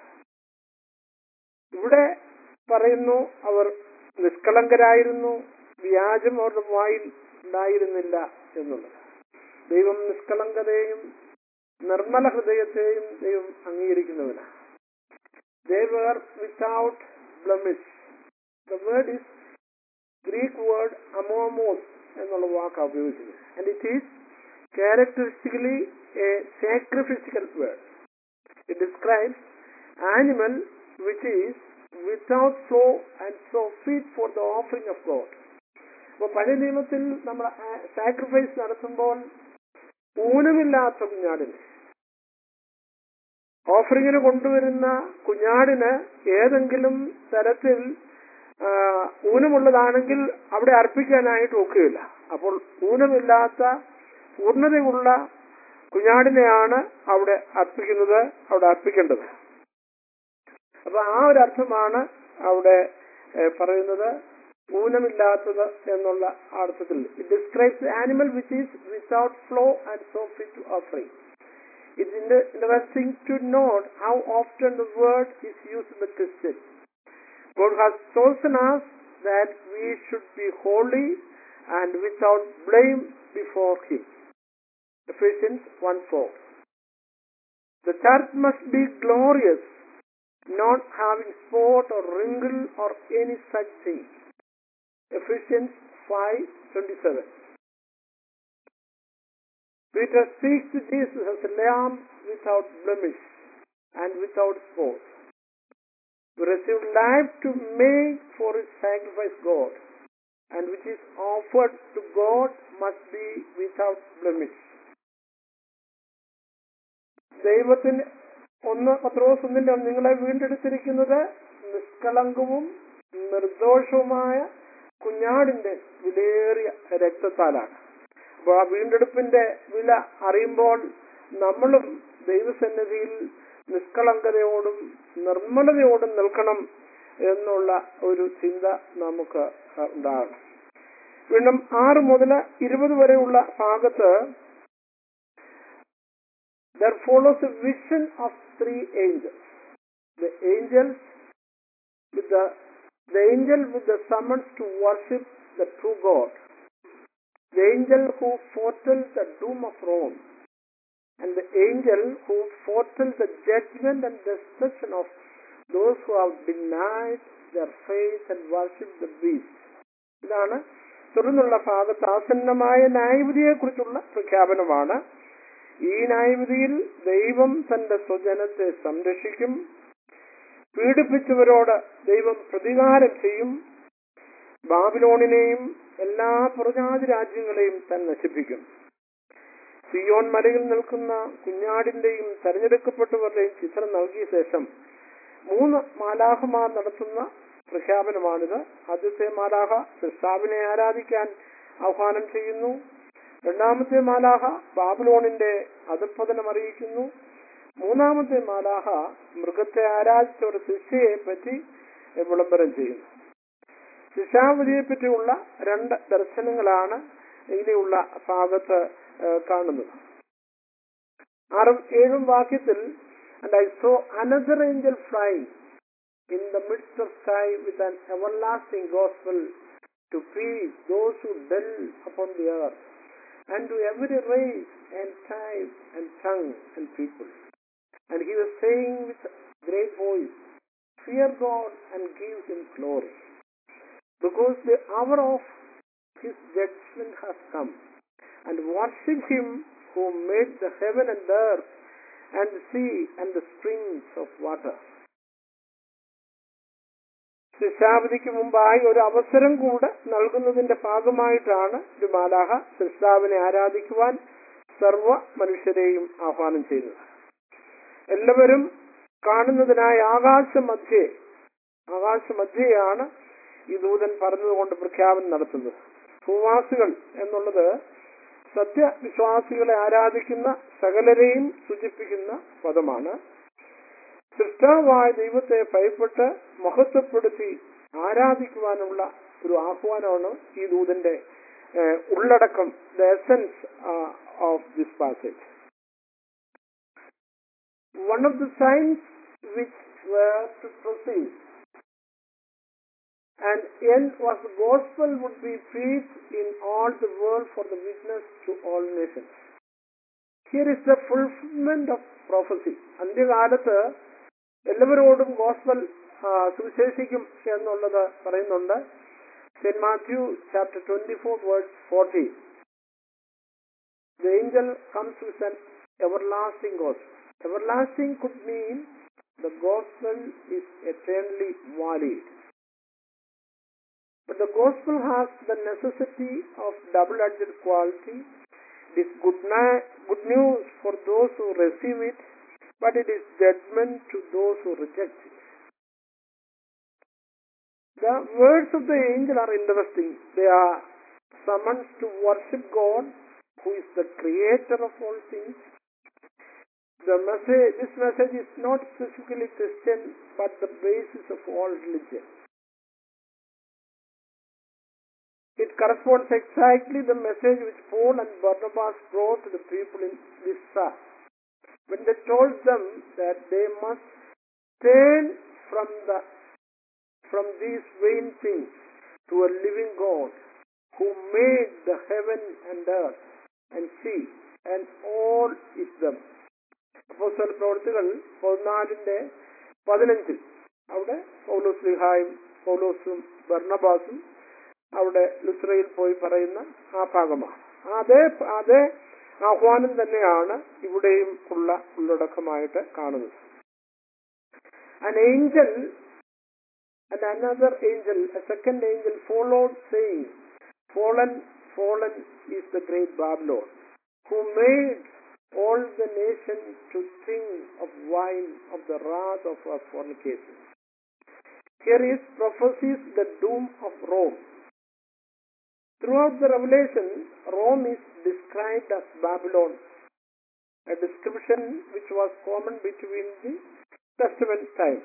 ഇവിടെ പറയുന്നു അവർ നിഷ്കളങ്കരായിരുന്നു വ്യാജം അവരുടെ വായിൽ ഉണ്ടായിരുന്നില്ല എന്നുള്ളത് ദൈവം നിഷ്കളങ്കതയും നിർമ്മല ഹൃദയത്തെയും ദൈവം അംഗീകരിക്കുന്നവനാണ് they were without blemish. The word is Greek word amomos എന്നുള്ള വാക്കാണ് ഉപയോഗിച്ചത് and it is characteristically a sacrificial word. It describes animal which is without flaw and so fit for the offering of God. അപ്പോൾ പഴയ നിയമത്തിൽ നമ്മൾ സാക്രിഫൈസ് നടത്തുമ്പോൾ ഊനമില്ലാത്ത കുഞ്ഞാടിന് ഓഫറിങ്ങിന് കൊണ്ടുവരുന്ന കുഞ്ഞാടിന് ഏതെങ്കിലും തരത്തിൽ ആ, ഊനമുള്ളതാണെങ്കിൽ അവിടെ അർപ്പിക്കാനായിട്ട് ഒക്കുകയില്ല അപ്പോൾ ഊനമില്ലാത്ത പൂർണ്ണതയുള്ള കുഞ്ഞാടിനെയാണ് അവിടെ അർപ്പിക്കുന്നത് അവിടെ അർപ്പിക്കേണ്ടത് അപ്പൊ ആ ഒരു അർത്ഥമാണ് അവിടെ ഏ, പറയുന്നത് ഊനമില്ലാത്തത് എന്നുള്ള അർത്ഥത്തിൽ it describes animal which is without flaw and so fit to offering It's inter- interesting to note how often the word is used in the Christian. God has chosen us that we should be holy and without blame before Him. Ephesians 1 4. The church must be glorious, not having spot or wrinkle or any such thing. Ephesians 5 27. Peter speaks to Jesus as a lamb without blemish and without spot. We receive life to make for his sacrifice God, and which is offered to God must be without blemish. ദൈവത്തിന് ഒന്ന് പത്രോസ് ഒന്നിന്റെ നിങ്ങളെ വീണ്ടെടുത്തിരിക്കുന്നത് നിഷ്കളങ്കവും നിർദോഷവുമായ കുഞ്ഞാടിന്റെ വിലയേറിയ രക്തത്താലാണ് അപ്പോൾ ആ വീണ്ടെടുപ്പിന്റെ വില അറിയുമ്പോൾ നമ്മളും ദൈവസന്നിധിയിൽ നിഷ്കളങ്കതയോടും നിർമ്മലതയോടും നിൽക്കണം എന്നുള്ള ഒരു ചിന്ത നമുക്ക് ഉണ്ടാകണം വീണ്ടും ആറ് മുതൽ ഇരുപത് വരെയുള്ള ഭാഗത്ത് there follows a vision of three angels. The angels with the the angel with the summons to worship the true God. The angel who foretells the doom of Rome, and the angel who foretells the judgment and destruction of those who have denied their faith and worshipped the beast. ഇതാണ് തുടർന്നുള്ള ഭാഗത്ത് ആസന്നമായ ന്യായവിധിയെക്കുറിച്ചുള്ള പ്രഖ്യാപനമാണ് ഈ ന്യായവിധിയിൽ ദൈവം തന്റെ സ്വജനത്തെ സംരക്ഷിക്കും പീഡിപ്പിച്ചവരോട് ദൈവം പ്രതികാരം ചെയ്യും ബാബിലോണിനെയും എല്ലാ പ്രജാതി രാജ്യങ്ങളെയും താൻ നശിപ്പിക്കും സിയോൻ മലയിൽ നിൽക്കുന്ന കുഞ്ഞാടിന്റെയും തെരഞ്ഞെടുക്കപ്പെട്ടവരുടെയും ചിത്രം നൽകിയ ശേഷം മൂന്ന് മാലാഹമാർ നടത്തുന്ന പ്രഖ്യാപനമാണിത് ആദ്യത്തെ മാലാഹ സിസ്താവിനെ ആരാധിക്കാൻ ആഹ്വാനം ചെയ്യുന്നു രണ്ടാമത്തെ മാലാഹ ബാബിലോണിന്റെ അധപ്പതനം അറിയിക്കുന്നു മൂന്നാമത്തെ മാലാഹ മൃഗത്തെ ആരാധിച്ച ഒരു ശിക്ഷയെ പറ്റി വിളംബരം ചെയ്യുന്നു ശിക്ഷാവിധിയെ പറ്റിയുള്ള രണ്ട് ദർശനങ്ങളാണ് ഇനിയുള്ള ഭാഗത്ത് ഏഹ്, കാണുന്നത് ആറും ഏഴും വാക്യത്തിൽ and I saw another angel flying, in the midst of time with an everlasting gospel to preach those who dwell upon the earth, and to every race and tribe and tongue and people. And he was saying with great voice, Fear God and give him glory, because the hour of his judgment has come, and worship him who made the heaven and earth and the sea and the springs of water. ശിക്ഷാവധിക്ക് മുമ്പായി ഒരു അവസരം കൂടെ നൽകുന്നതിന്റെ ഭാഗമായിട്ടാണ് ഒരു മാലാഹ സൃഷ്ടാവിനെ ആരാധിക്കുവാൻ സർവ മനുഷ്യരെയും ആഹ്വാനം ചെയ്യുന്നത് എല്ലാവരും കാണുന്നതിനായി ആകാശമധ്യേ ആകാശമധ്യയാണ് ഈ ദൂതൻ പറഞ്ഞതുകൊണ്ട് പ്രഖ്യാപനം നടത്തുന്നത് ഭൂവാസികൾ എന്നുള്ളത് സത്യവിശ്വാസികളെ ആരാധിക്കുന്ന സകലരെയും സൂചിപ്പിക്കുന്ന പദമാണ് സൃഷ്ടാവായ ദൈവത്തെ ഭയപ്പെട്ട് മഹത്വപ്പെടുത്തി ആരാധിക്കുവാനുള്ള ഒരു ആഹ്വാനമാണ് ഈ ദൂതന്റെ ഏഹ്, ഉള്ളടക്കം the essence of this passage one of the signs which were to proceed and end was the gospel would be preached in all the world for the witness to all nations. Here is the fulfillment of prophecy. അന്ത്യകാലത്ത് എല്ലാവരോടും ഗോസ്ബൽ സുവിശേഷിക്കും എന്നുള്ളത് പറയുന്നുണ്ട് Saint Matthew chapter twenty four word forty The angel comes with an everlasting gospel. Everlasting could mean the gospel is eternally valid. But the gospel has the necessity of double-edged quality. It is good, na- good news for those who receive it, but it is judgment to those who reject it. The words of the angel are interesting. They are summons to worship God, who is the creator of all things. The message, this message is not specifically Christian, but the basis of all religion. It corresponds exactly the message which Paul and Barnabas brought to the people in Lystra when they told them that they must turn from the from these vain things to a living God who made the heaven and earth and sea and all is them. അപ്പോസ്തല പ്രവർത്തികൾ പതിനാലിന്റെ പതിനഞ്ചിൽ അവിടെ പൗലോസ് ലിഹായും പൗലോസും ബർണബാസും അവിടെ ലുസ്രയിൽ പോയി പറയുന്ന ആ ഭാഗമാണ് അതേ അതേ ആഹ്വാനം തന്നെയാണ് ഇവിടെയും ഉള്ള ഉള്ളടക്കമായിട്ട് കാണുന്നത് An angel and another angel, a second angel followed saying, Fallen, fallen is the great Babylon, who made all the nations to drink of wine of the wrath of her fornication. Here is prophesies the doom of Rome. Throughout the Revelation, Rome is described as Babylon, a description which was common between the Testament times.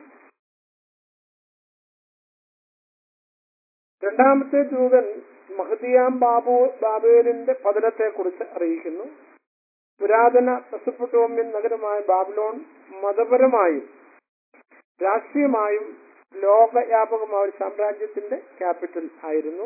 രണ്ടാമത്തെ ദൂതൻ മഹദിയാം ബാബു ബാബേലിന്റെ പതനത്തെ കുറിച്ച് അറിയിക്കുന്നു പുരാതന മെസപ്പൊട്ടോമ്യൻ നഗരമായ ബാബിലോൺ മതപരമായും രാഷ്ട്രീയമായും ലോകവ്യാപകമായ ഒരു സാമ്രാജ്യത്തിന്റെ ക്യാപിറ്റൽ ആയിരുന്നു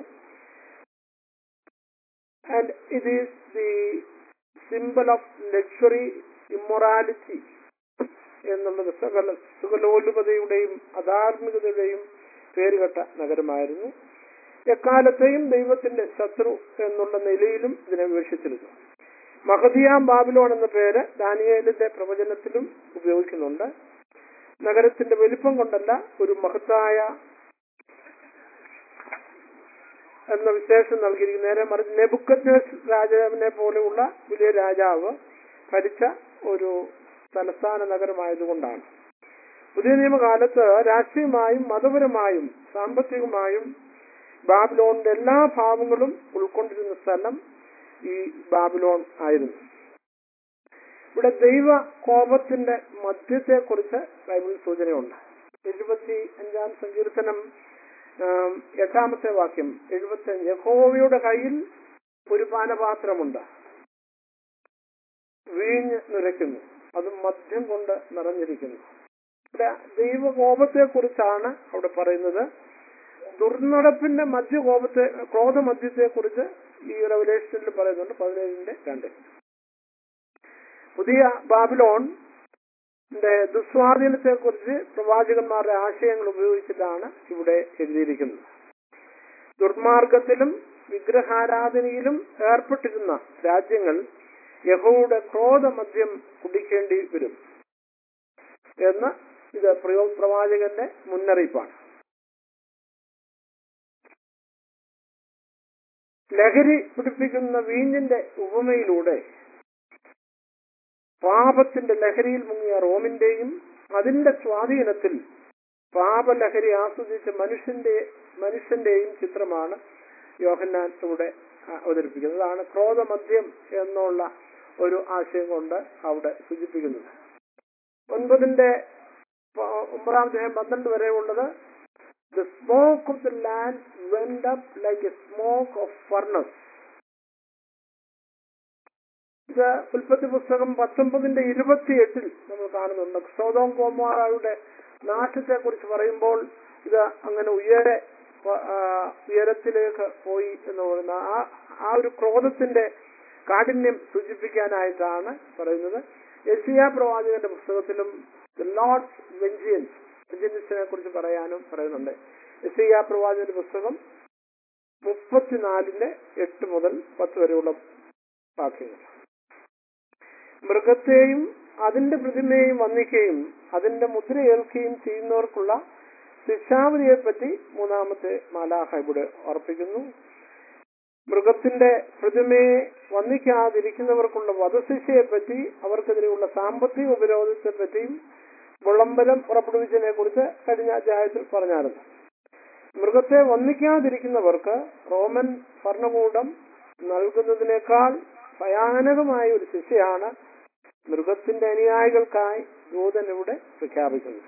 and it is the symbol of luxury immorality എന്നുള്ളത് സകല സുഖലോലുപതയുടെയും അധാർമികതയുടെയും പേരുകെട്ട നഗരമായിരുന്നു എക്കാലത്തെയും ദൈവത്തിന്റെ ശത്രു എന്നുള്ള നിലയിലും ഇതിനെ വീക്ഷിച്ചിരുന്നു മഹദിയാം ബാബിലോൺ എന്ന പേര് ദാനിയേലിന്റെ പ്രവചനത്തിലും ഉപയോഗിക്കുന്നുണ്ട് നഗരത്തിന്റെ വലിപ്പം കൊണ്ടല്ല ഒരു മഹത്തായ എന്ന വിശേഷം നൽകിയിരിക്കുന്നു നേരെ മറിച്ച് നെബുക്കദ്നേസ് രാജാവിനെ പോലെയുള്ള വലിയ രാജാവ് ഭരിച്ച ഒരു തലസ്ഥാന നഗരമായതുകൊണ്ടാണ് പുതിയ നിയമകാലത്ത് രാഷ്ട്രീയമായും മതപരമായും സാമ്പത്തികമായും ബാബിലോണിന്റെ എല്ലാ ഭാവങ്ങളും ഉൾക്കൊണ്ടിരുന്ന സ്ഥലം ഈ ബാബിലോൺ ആയിരുന്നു ഇവിടെ ദൈവ കോപത്തിന്റെ മധ്യത്തെ കുറിച്ച് ബൈബിൾ സൂചനയുണ്ട് എഴുപത്തി അഞ്ചാം സങ്കീർത്തനം ആം, എട്ടാമത്തെ വാക്യം എഴുപത്തി അഞ്ച് യഹോവയുടെ കയ്യിൽ ഒരു പാനപാത്രമുണ്ട് വീഞ്ഞ് നിറയ്ക്കുന്നു അത് മദ്യം കൊണ്ട് നിറഞ്ഞിരിക്കുന്നു ഇവിടെ ദൈവകോപത്തെ കുറിച്ചാണ് അവിടെ പറയുന്നത് ദുർനടപ്പിന്റെ മധ്യകോപത്തെ ക്രോധമധ്യത്തെ കുറിച്ച് ഈ റെവലേഷനിൽ പറയുന്നുണ്ട് പതിനേഴിന്റെ രണ്ടിൽ പുതിയ ബാബിലോൺ ദുസ്വാധീനത്തെ കുറിച്ച് പ്രവാചകന്മാരുടെ ആശയങ്ങൾ ഉപയോഗിച്ചിട്ടാണ് ഇവിടെ എഴുതിയിരിക്കുന്നത് ദുർമാർഗത്തിലും വിഗ്രഹാരാധനയിലും ഏർപ്പെട്ടിരുന്ന രാജ്യങ്ങൾ യഹോയുടെ ക്രോധമദ്യം കുടിക്കേണ്ടി വരും എന്ന് ഇത് പ്രയോ പ്രവാചകന്റെ മുന്നറിയിപ്പാണ് ലഹരി പിടിപ്പിക്കുന്ന വീഞ്ഞിന്റെ ഉപമയിലൂടെ പാപത്തിന്റെ ലഹരിയിൽ മുങ്ങിയ റോമിന്റെയും അതിന്റെ സ്വാധീനത്തിൽ പാപലഹരി ആസ്വദിച്ച മനുഷ്യന്റെ മനുഷ്യന്റെയും ചിത്രമാണ് യോഹന്നാൻ ഇവിടെ ആ, അവതരിപ്പിക്കുന്നത് അതാണ് ക്രോധമദ്യം എന്നുള്ള ഒരു ആശയം കൊണ്ട് അവിടെ സൂചിപ്പിക്കുന്നത് ഒൻപതിന്റെ പ- ഒമ്പതാം അധ്യായം പന്ത്രണ്ട് വരെ ഉള്ളത് the smoke of the land went up like a smoke of furnace ഇത് ഉൽപ്പത്തി പുസ്തകം പത്തൊമ്പതിന്റെ ഇരുപത്തിയെട്ടിൽ നമ്മൾ കാണുന്നുണ്ട് സോതോം കോമാറയുടെ നാശത്തെ കുറിച്ച് പറയുമ്പോൾ ഇത് അങ്ങനെ ഉയരെ പ- ആ, ഉയരത്തിലേക്ക് പോയി എന്ന് പറയുന്ന ആ ആ ഒരു ക്രോധത്തിന്റെ കാഠിന്യം സൂചിപ്പിക്കാനായിട്ടാണ് പറയുന്നത് യസിയ പ്രവാചകന്റെ പുസ്തകത്തിലും ലോർഡ്സ് വെഞ്ചിയൻസ് വെഞ്ചിയൻസിനെ കുറിച്ച് പറയാനും പറയുന്നുണ്ട് യസിയ പ്രവാചകന്റെ പുസ്തകം മുപ്പത്തിനാലിന്റെ എട്ട് മുതൽ പത്ത് വരെയുള്ള വാക്യങ്ങൾ മൃഗത്തെയും അതിന്റെ പ്രതിമയെയും വന്ദിക്കുകയും അതിന്റെ മുദ്രയേൽക്കുകയും ചെയ്യുന്നവർക്കുള്ള ശിക്ഷാവധിയെ പറ്റി മൂന്നാമത്തെ മാലാഹ ഇവിടെ ഓർപ്പിക്കുന്നു മൃഗത്തിന്റെ പ്രതിമയെ വന്ദിക്കാതിരിക്കുന്നവർക്കുള്ള വധശിക്ഷയെ പറ്റി അവർക്കെതിരെയുള്ള സാമ്പത്തിക ഉപരോധത്തെ പറ്റിയും വിളംബരം പുറപ്പെടുവിച്ചതിനെ കുറിച്ച് കഴിഞ്ഞ അധ്യായത്തിൽ പറഞ്ഞായിരുന്നു മൃഗത്തെ വന്ദിക്കാതിരിക്കുന്നവർക്ക് റോമൻ ഭരണകൂടം നൽകുന്നതിനേക്കാൾ ഭയാനകമായ ഒരു ശിക്ഷയാണ് മൃഗത്തിന്റെ അനുയായികൾക്കായി ദൂതൻ ഇവിടെ പ്രഖ്യാപിക്കുന്നത്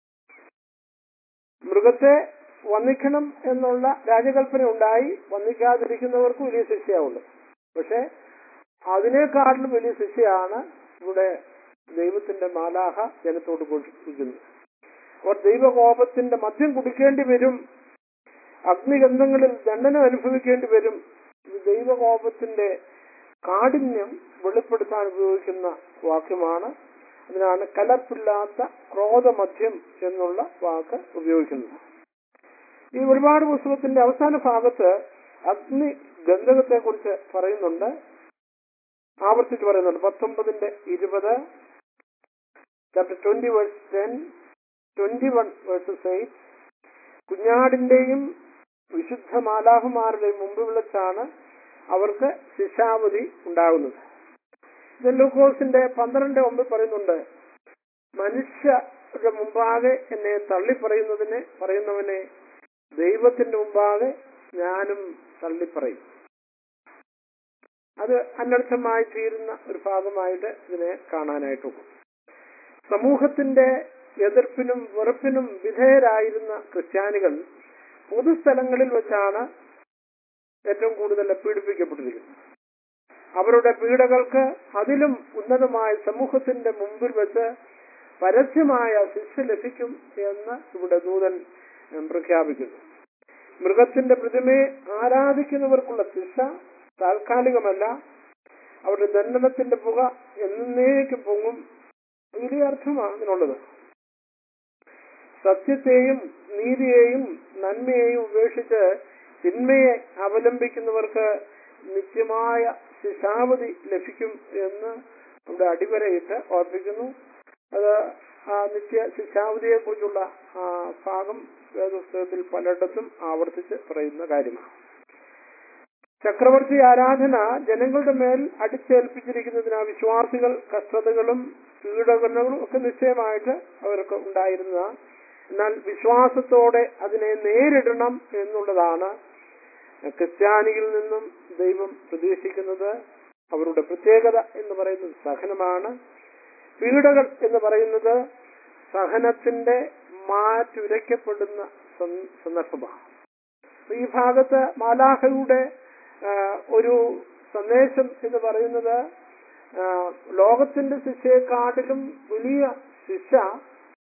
മൃഗത്തെ വന്ദിക്കണം എന്നുള്ള രാജകൽപ്പന ഉണ്ടായി വന്ദിക്കാതിരിക്കുന്നവർക്ക് വലിയ ശിക്ഷയാവുള്ളൂ പക്ഷെ അതിനേക്കാട്ടിലും വലിയ ശിക്ഷയാണ് ഇവിടെ ദൈവത്തിന്റെ മാലാഹ ജനത്തോട് കൊടുക്കുന്നത് അവർ ദൈവകോപത്തിന്റെ മദ്യം കുടിക്കേണ്ടി വരും അഗ്നിഗന്ധങ്ങളിൽ ദണ്ഡനം അനുഭവിക്കേണ്ടി വരും ഇത് ദൈവകോപത്തിന്റെ കാഠിന്യം വെളിപ്പെടുത്താൻ ഉപയോഗിക്കുന്ന വാക്യമാണ് അതിനാണ് കലർപ്പില്ലാത്ത ക്രോധമദ്യം എന്നുള്ള വാക്ക് ഉപയോഗിക്കുന്നത് ഈ ഒരുപാട് പുസ്തകത്തിന്റെ അവസാന ഭാഗത്ത് അഗ്നി ഗന്ധകത്തെ കുറിച്ച് പറയുന്നുണ്ട് ആവർത്തിച്ച് പറയുന്നുണ്ട് പത്തൊമ്പതിന്റെ ഇരുപത് chapter twenty verse ten twenty one verses eight കുഞ്ഞാടിന്റെയും വിശുദ്ധ മാലാഹുമാരുടെയും മുമ്പ് വിളിച്ചാണ് അവർക്ക് ശിക്ഷാവധി ഉണ്ടാകുന്നത് ഇത് ലൂക്കോസിന്റെ പന്ത്രണ്ട് ഒമ്പത് പറയുന്നുണ്ട് മനുഷ്യരുടെ മുമ്പാകെ എന്നെ തള്ളി പറയുന്നതിനെ പറയുന്നവനെ ദൈവത്തിന്റെ മുമ്പാകെ ഞാനും തള്ളിപ്പറയും അത് അനർത്ഥമായി തീരുന്ന ഒരു ഭാഗമായിട്ട് ഇതിനെ കാണാനായിട്ടുള്ളൂ സമൂഹത്തിന്റെ എതിർപ്പിനും വെറുപ്പിനും വിധേയരായിരുന്ന ക്രിസ്ത്യാനികൾ പൊതുസ്ഥലങ്ങളിൽ വെച്ചാണ് ഏറ്റവും കൂടുതൽ പീഡിപ്പിക്കപ്പെട്ടിരിക്കുന്നത് അവരുടെ പീഡകൾക്ക് അതിലും ഉന്നതമായ സമൂഹത്തിന്റെ മുമ്പിൽ വെച്ച് പരസ്യമായ ശിക്ഷ ലഭിക്കും എന്ന് ഇവിടെ ദൂതൻ ഉം, പ്രഖ്യാപിക്കുന്നു മൃഗത്തിന്റെ പ്രതിമയെ ആരാധിക്കുന്നവർക്കുള്ള ശിക്ഷ താൽക്കാലികമല്ല അവരുടെ ദണ്ഡനത്തിന്റെ പുക എന്നേക്കും പൊങ്ങും വലിയ അർത്ഥമാണ് ഇതിനുള്ളത് സത്യത്തെയും നീതിയെയും നന്മയെയും ഉപേക്ഷിച്ച് തിന്മയെ അവലംബിക്കുന്നവർക്ക് നിത്യമായ ശിക്ഷാവധി ലഭിക്കും എന്ന് ഇവിടെ അടിവരയിട്ട് ഓർപ്പിക്കുന്നു അത് ആ നിത്യ ശിക്ഷാവധിയെ കുറിച്ചുള്ള ഭാഗം വേദപുസ്തകത്തിൽ പലയിടത്തും ആവർത്തിച്ച് പറയുന്ന കാര്യമാണ് ചക്രവർത്തി ആരാധന ജനങ്ങളുടെ മേൽ അടിച്ചേൽപ്പിച്ചിരിക്കുന്നതിന് വിശ്വാസികൾ കഷ്ടതകളും പീഡകങ്ങളും ഒക്കെ നിശ്ചയമായിട്ട് അവർക്ക് ഉണ്ടായിരുന്ന എന്നാൽ വിശ്വാസത്തോടെ അതിനെ നേരിടണം എന്നുള്ളതാണ് ക്രിസ്ത്യാനിയിൽ നിന്നും ദൈവം പ്രതീക്ഷിക്കുന്നത് അവരുടെ പ്രത്യേകത എന്ന് പറയുന്നത് സഹനമാണ് പീഡകൾ എന്ന് പറയുന്നത് സഹനത്തിന്റെ മാറ്റുരയ്ക്കപ്പെടുന്ന സന്ദ- സന്ദർഭമാണ് അപ്പൊ ഈ ഭാഗത്ത് മാലാഹയുടെ ആ, ഒരു സന്ദേശം എന്ന് പറയുന്നത് ആ, ലോകത്തിന്റെ ശിക്ഷയെക്കാട്ടിലും വലിയ ശിക്ഷ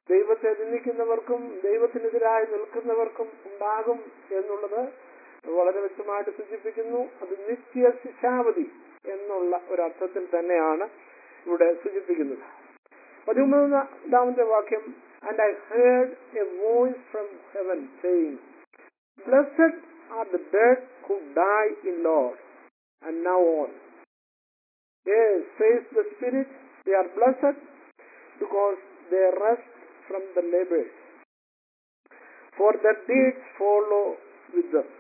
ദൈവത്തെ നിന്ദിക്കുന്നവർക്കും ദൈവത്തിനെതിരായി നിൽക്കുന്നവർക്കും ഉണ്ടാകും എന്നുള്ളത് വളരെ വ്യക്തമായിട്ട് സൂചിപ്പിക്കുന്നു അത് നിത്യ ശിക്ഷാവധി എന്നുള്ള ഒരു അർത്ഥത്തിൽ തന്നെയാണ് ഇവിടെ സൂചിപ്പിക്കുന്നത് പതിമൂന്നാമത്തെ വാക്യം and I heard a voice from heaven saying blessed are the dead who die in Lord and now on Yes, says the Spirit, they are blessed because they rest from the labors. For their deeds follow with them.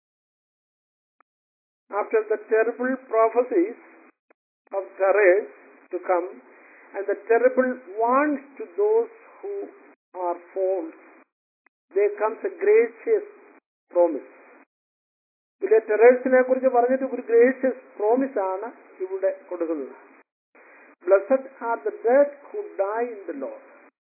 After the terrible prophecies of terrors to come, and the terrible warnings to those who are false, there comes a gracious promise. ഇതിലെ ടെറേഴ്സിനെ കുറിച്ച് പറഞ്ഞിട്ട് ഒരു ഗ്രേഷ്യസ് പ്രോമിസ് ആണ് ഇവിടെ കൊടുക്കുന്നത് blessed are the dead who die in the Lord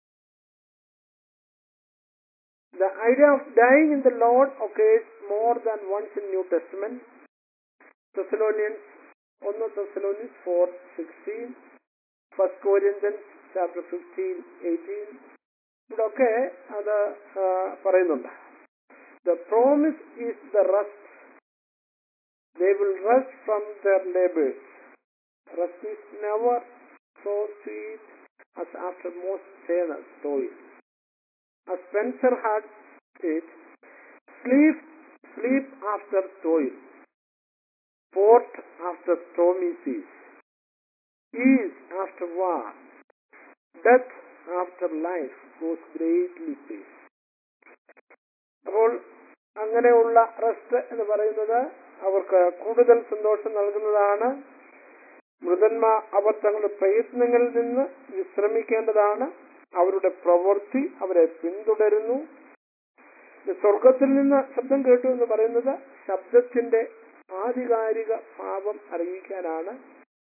the idea of dying in the Lord occurs more than once in ന്യൂ ടെസ്റ്റ്മെന്റ് തെസലോനിയൻസ് ഒന്ന് Thessalonians four sixteen first Corinthians chapter fifteen eighteen ഇവിടൊക്കെ അത് ആ, പറയുന്നുണ്ട് the promise is the rest they will rest from their labors. Rest is never so sweet as after most sailors toil. As Spencer had it, sleep, sleep after toil, port after stormy seas, ease after war, death after life goes greatly peace. അപ്പോൾ അങ്ങനെയുള്ള റെസ്റ്റ് എന്ന് പറയുന്നത് അവർക്ക് കൂടുതൽ സന്തോഷം നൽകുന്നതാണ് മൃതന്മാർ അവർ തങ്ങളുടെ പ്രയത്നങ്ങളിൽ നിന്ന് വിശ്രമിക്കേണ്ടതാണ് അവരുടെ പ്രവൃത്തി അവരെ പിന്തുടരുന്നു ഇത് സ്വർഗത്തിൽ നിന്ന് ശബ്ദം കേട്ടു എന്ന് പറയുന്നത് ശബ്ദത്തിന്റെ ആധികാരിക ഭാവം അറിയിക്കാനാണ്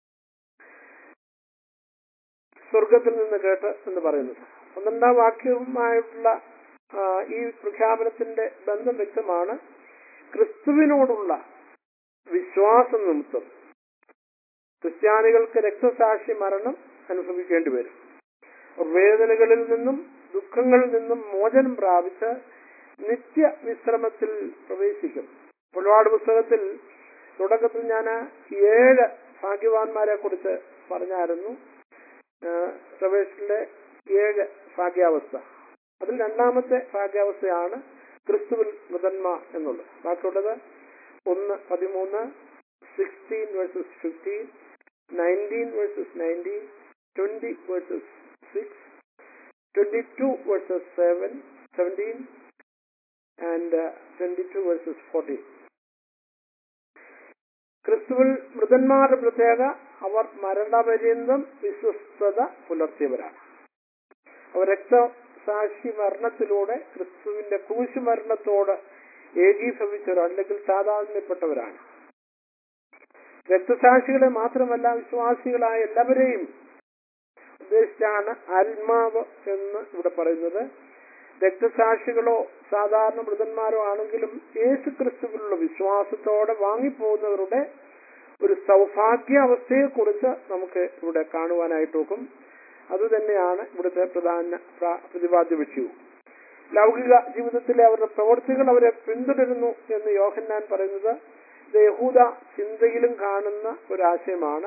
സ്വർഗത്തിൽ നിന്ന് കേട്ട് എന്ന് പറയുന്നത് പന്ത്രണ്ടാം വാക്യവുമായിട്ടുള്ള ആ, ഈ പ്രഖ്യാപനത്തിന്റെ ബന്ധം വ്യക്തമാണ് ക്രിസ്തുവിനോടുള്ള വിശ്വാസം നിമിത്തം ക്രിസ്ത്യാനികൾക്ക് രക്തസാക്ഷി മരണം അനുഭവിക്കേണ്ടി വരും അവർ വേദനകളിൽ നിന്നും ദുഃഖങ്ങളിൽ നിന്നും മോചനം പ്രാപിച്ച് നിത്യ വിശ്രമത്തിൽ പ്രവേശിക്കും പുൽവാട് പുസ്തകത്തിൽ തുടക്കത്തിൽ ഞാൻ ഏഴ് ഭാഗ്യവാന്മാരെ കുറിച്ച് പറഞ്ഞായിരുന്നു പ്രവേശത്തിലെ ഏഴ് ഭാഗ്യാവസ്ഥ അതിൽ രണ്ടാമത്തെ ഭാഗ്യാവസ്ഥയാണ് ക്രിസ്തുവിൽ മൃതന്മാർ എന്നുള്ളത് ബാക്കിയുള്ളത് ഒന്ന് പതിമൂന്ന് sixteen verses fifteen nineteen verses nineteen twenty verses six twenty two verses seven seventeen and twenty two verses fourteen ക്രിസ്തുവിൽ മൃതന്മാരുടെ പ്രത്യേക അവർ മരണപര്യന്തം വിശ്വസ്തത പുലർത്തിയവരാണ് അവർ രക്തസാക്ഷി മരണത്തിലൂടെ ക്രിസ്തുവിന്റെ ക്രൂശ് മരണത്തോട് ഏകീഭവിച്ചവർ അല്ലെങ്കിൽ സാധാരണപ്പെട്ടവരാണ് രക്തസാക്ഷികളെ മാത്രമല്ല വിശ്വാസികളായ എല്ലാവരെയും ഉദ്ദേശിച്ചാണ് ആത്മാവ് എന്ന് ഇവിടെ പറയുന്നത് രക്തസാക്ഷികളോ സാധാരണ മൃതന്മാരോ ആണെങ്കിലും യേശു ക്രിസ്തുവിലുള്ള വിശ്വാസത്തോടെ വാങ്ങിപ്പോകുന്നവരുടെ ഒരു സൗഭാഗ്യാവസ്ഥയെക്കുറിച്ച് നമുക്ക് ഇവിടെ കാണുവാനായിട്ട് നോക്കും അതുതന്നെയാണ് ഇവിടുത്തെ പ്രധാന പ്ര- പ്രതിപാദ്യ വിഷയവും ലൗകിക ജീവിതത്തിലെ അവരുടെ പ്രവർത്തികൾ അവരെ പിന്തുടരുന്നു എന്ന് യോഹന്നാൻ പറയുന്നത് ഇത് യഹൂദ ചിന്തയിലും കാണുന്ന ഒരു ആശയമാണ്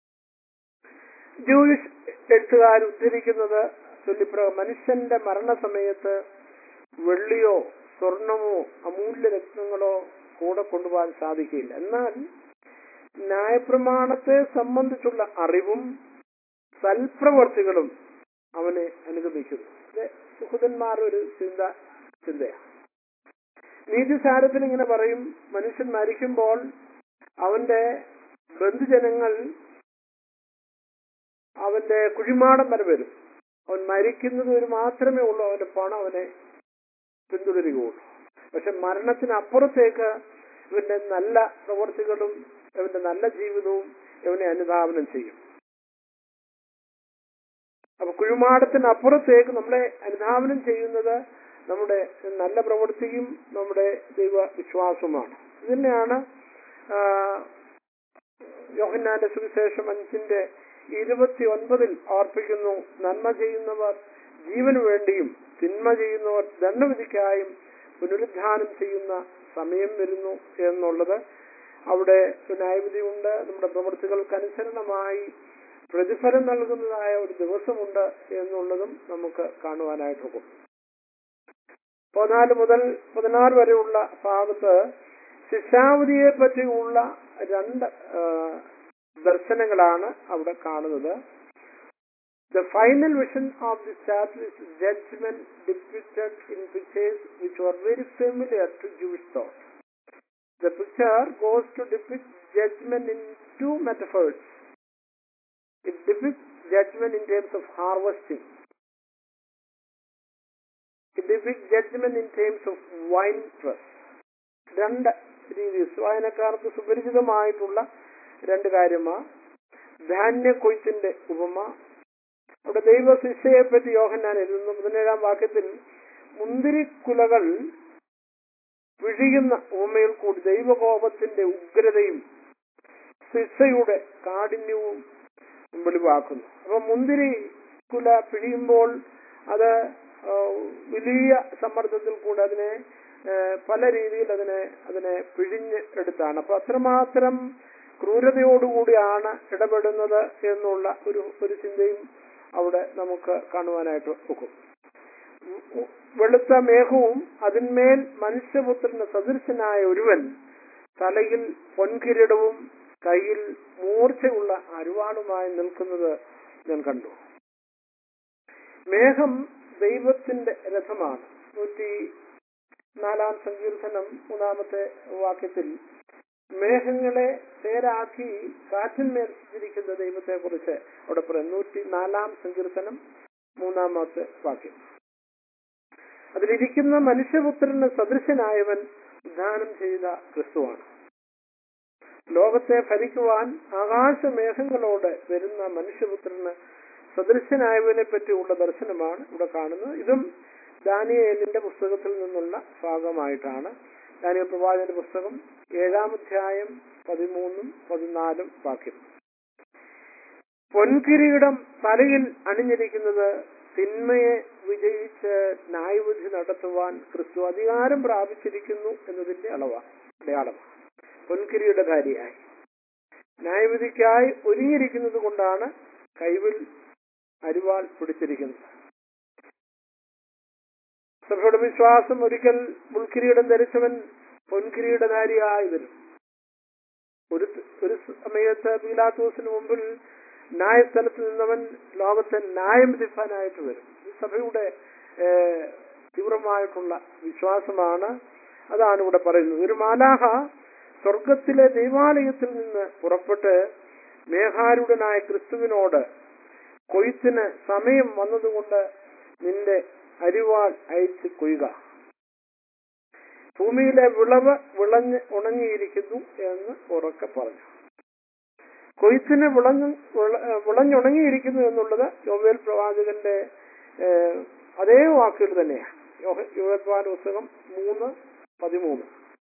ജൂയിഷ് എഴുത്തുകാർ ഉദ്ധരിക്കുന്നത് ചൊല്ലിപ്ര മനുഷ്യന്റെ മരണസമയത്ത് വെള്ളിയോ സ്വർണമോ അമൂല്യ രത്നങ്ങളോ കൂടെ കൊണ്ടുപോകാൻ സാധിക്കില്ല എന്നാൽ ന്യായപ്രമാണത്തെ സംബന്ധിച്ചുള്ള അറിവും സൽപ്രവർത്തികളും അവനെ അനുഗമിക്കുന്നു ഇത് സുഹൃതന്മാരുടെ ഒരു ചിന്ത ചിന്തയാണ് നീതിസാരത്തിൽ ഇങ്ങനെ പറയും മനുഷ്യൻ മരിക്കുമ്പോൾ അവന്റെ ബന്ധുജനങ്ങൾ അവന്റെ കുഴിമാടം വരെ വരും അവൻ മരിക്കുന്നത് ഒരു മാത്രമേ ഉള്ളൂ അവന്റെ പണം അവനെ പിന്തുടരുകയുള്ളൂ പക്ഷെ മരണത്തിനപ്പുറത്തേക്ക് ഇവന്റെ നല്ല പ്രവർത്തികളും ഇവന്റെ നല്ല ജീവിതവും ഇവനെ അനുധാവനം ചെയ്യും അപ്പൊ കുഴിമാടത്തിനപ്പുറത്തേക്ക് നമ്മളെ അനുധാവനം ചെയ്യുന്നത് നമ്മുടെ നല്ല പ്രവൃത്തിയും നമ്മുടെ ദൈവ വിശ്വാസവുമാണ് ഇത് തന്നെയാണ് ആ, യോഹന്നാന്റെ സുവിശേഷം അഞ്ചിന്റെ ഇരുപത്തി ഒൻപതിൽ ഓർപ്പിക്കുന്നു നന്മ ചെയ്യുന്നവർ ജീവന് വേണ്ടിയും തിന്മ ചെയ്യുന്നവർ ദണ്ഡവിധിക്കായും പുനരുദ്ധാനം ചെയ്യുന്ന സമയം വരുന്നു എന്നുള്ളത് അവിടെ ന്യായവിധിയുണ്ട് നമ്മുടെ പ്രവൃത്തികൾക്ക് അനുസരണമായി പ്രതിഫലം നൽകുന്നതായ ഒരു ദിവസമുണ്ട് എന്നുള്ളതും നമുക്ക് കാണുവാനായിട്ടൊക്കും പതിനാല് മുതൽ പതിനാറ് വരെയുള്ള ഭാഗത്ത് ശിശാവതിയെ പറ്റിയുള്ള രണ്ട് ആ, ദർശനങ്ങളാണ് അവിടെ കാണുന്നത് The final vision of this chapter is judgment depicted in pictures which were very familiar to Jewish thought. The picture goes to depict judgment in two metaphors. It depicts judgment in terms of harvesting. It depicts judgment in terms of wine press. രണ്ട് രീതി വായനക്കാർക്ക് സുപരിചിതമായിട്ടുള്ള രണ്ട് കാര്യമാണ് ധാന്യ കൊയ്ത്തിന്റെ ഉപമ അവിടെ ദൈവ ശിക്ഷയെ പറ്റി യോഹന്നാൻ എഴുതുന്നു പതിനേഴാം വാക്യത്തിൽ മുന്തിരിക്കുലകൾ പിഴിയുന്ന ഉപമയിൽ കൂടി ദൈവകോപത്തിന്റെ ഉഗ്രതയും ശിക്ഷയുടെ കാഠിന്യവും വെളിവാക്കുന്നു അപ്പൊ മുന്തിരി കുല പിഴിയുമ്പോൾ അത് ആ, വലിയ സമ്മർദ്ദത്തിൽ കൂടെ അതിനെ ആ, പല രീതിയിൽ അതിനെ അതിനെ പിഴിഞ്ഞ് എടുത്താണ് അപ്പൊ അത്രമാത്രം ക്രൂരതയോടുകൂടിയാണ് ഇടപെടുന്നത് എന്നുള്ള ഒരു ഒരു ചിന്തയും അവിടെ നമുക്ക് കാണുവാനായിട്ട് ഒക്കും വെളുത്ത മേഘവും അതിന്മേൽ മനുഷ്യപുത്രന് സദൃശനായ ഒരുവൻ തലയിൽ പൊൻകിരീടവും കയ്യിൽ മൂർച്ചയുള്ള അരുവാളുമായി നിൽക്കുന്നത് ഞാൻ കണ്ടു മേഘം ദൈവത്തിന്റെ രഥമാണ് നൂറ്റി നാലാം സങ്കീർത്തനം മൂന്നാമത്തെ വാക്യത്തിൽ മേഘങ്ങളെ പേരാക്കി കാറ്റിന്മേൽ സഞ്ചരിക്കുന്ന ദൈവത്തെ കുറിച്ച് അവിടെ പറയും നൂറ്റി നാലാം സങ്കീർത്തനം മൂന്നാമത്തെ വാക്യം അതിലിരിക്കുന്ന മനുഷ്യപുത്രന് സദൃശനായവൻ ഉദ്ധാനം ചെയ്ത ക്രിസ്തുവാണ് ലോകത്തെ ഭരിക്കുവാൻ ആകാശമേഘങ്ങളോട് വരുന്ന മനുഷ്യപുത്രന് സദൃശനായവനെ പറ്റിയുള്ള ദർശനമാണ് ഇവിടെ കാണുന്നത് ഇതും ദാനിയേലിന്റെ പുസ്തകത്തിൽ നിന്നുള്ള ഭാഗമായിട്ടാണ് ദാനിയൽ പ്രവാചകന്റെ പുസ്തകം ഏഴാം അധ്യായം പതിമൂന്നും പതിനാലും വാക്യം പൊൻകിരീടം തലയിൽ അണിഞ്ഞിരിക്കുന്നത് തിന്മയെ വിജയിച്ച് ന്യായവിധി നടത്തുവാൻ ക്രിസ്തു അധികാരം പ്രാപിച്ചിരിക്കുന്നു എന്നതിന്റെ അളവാ അടയാളമാണ് പൊൻകിരീടധാരിയായി ന്യായവിധിക്കായി ഒരുങ്ങിയിരിക്കുന്നത് കൊണ്ടാണ് കൈവിൽ അരിവാൾ പിടിച്ചിരിക്കുന്നത് സഭയുടെ വിശ്വാസം ഒരിക്കൽ മുൾക്കിരീടം ധരിച്ചവൻ പൊൻകിരീടധാരിയായി വരും ഒരു ഒരു സമയത്ത് പീലാത്തോസിന് മുമ്പിൽ ന്യായസ്ഥലത്ത് നിന്നവൻ ലോകത്തെ ന്യായം വിധിപ്പാനായിട്ട് വരും ഇത് സഭയുടെ ഏഹ്, തീവ്രമായിട്ടുള്ള വിശ്വാസമാണ് അതാണ് ഇവിടെ പറയുന്നത് ഒരു മാലാഹ സ്വർഗത്തിലെ ദൈവാലയത്തിൽ നിന്ന് പുറപ്പെട്ട് മേഘാരുടനായ ക്രിസ്തുവിനോട് കൊയ്ത്തിന് സമയം വന്നതുകൊണ്ട് നിന്റെ അരിവാൾ അയച്ച് കൊയ്യുക ഭൂമിയിലെ വിളവ് വിളഞ്ഞ് ഉണങ്ങിയിരിക്കുന്നു എന്ന് ഉറക്കെ പറഞ്ഞു കൊയ്ത്തിന് വിളഞ്ഞു വിള- വിളഞ്ഞുണങ്ങിയിരിക്കുന്നു എന്നുള്ളത് യോവേൽ പ്രവാചകന്റെ ഏഹ്, അതേ വാക്കുകൾ തന്നെയാണ് യോഹ- യോവേൽ പ്രവാചക പുസ്തകം മൂന്ന് പതിമൂന്ന്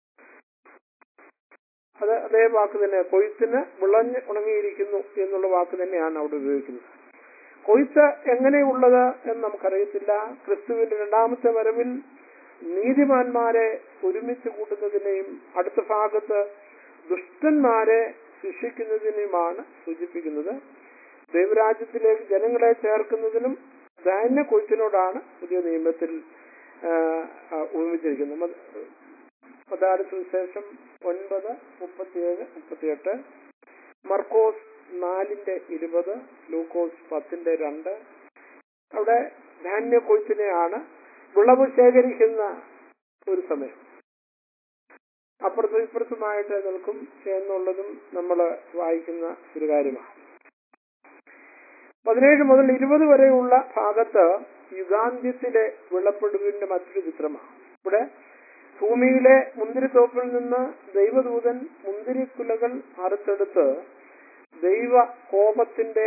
അത് അതേ വാക്ക് തന്നെ കൊയ്ത്തിന് വിളഞ്ഞ് ഉണങ്ങിയിരിക്കുന്നു എന്നുള്ള വാക്ക് തന്നെയാണ് അവിടെ ഉപയോഗിക്കുന്നത് കൊയ്ത്ത് എങ്ങനെയുള്ളത് എന്ന് നമുക്കറിയത്തില്ല ക്രിസ്തുവിന്റെ രണ്ടാമത്തെ വരവിൽ നീതിമാന്മാരെ ഒരുമിച്ച് കൂട്ടുന്നതിനെയും അടുത്ത ഭാഗത്ത് ദുഷ്ടന്മാരെ ശിക്ഷിക്കുന്നതിനെയുമാണ് സൂചിപ്പിക്കുന്നത് ദൈവരാജ്യത്തിലേക്ക് ജനങ്ങളെ ചേർക്കുന്നതിനും ധാന്യ കൊയ്ത്തിനോടാണ് പുതിയ നിയമത്തിൽ ആ, ആ, ഉപമിച്ചിരിക്കുന്നത് മത- മതാര സുവിശേഷം ഒൻപത് മുപ്പത്തിയേഴ് മുപ്പത്തിയെട്ട് മർക്കോസ് നാലിന്റെ ഇരുപത് ലൂക്കോസ് പത്തിന്റെ രണ്ട് അവിടെ ധാന്യ കൊയ്ത്തിനെയാണ് വിളവ് ശേഖരിക്കുന്ന ഒരു സമയം അപ്പുറത്തും ഇപ്പുറത്തുമായിട്ട് നിൽക്കും എന്നുള്ളതും നമ്മൾ വായിക്കുന്ന ഒരു കാര്യമാണ് പതിനേഴ് മുതൽ ഇരുപത് വരെയുള്ള ഭാഗത്ത് യുഗാന്ത്യത്തിലെ വിളപ്പെടുവിന്റെ മറ്റൊരു ചിത്രമാണ് ഇവിടെ ഭൂമിയിലെ മുന്തിരിത്തോപ്പിൽ നിന്ന് ദൈവദൂതൻ മുന്തിരിക്കുലകൾ അറുത്തെടുത്ത് ദൈവ കോപത്തിന്റെ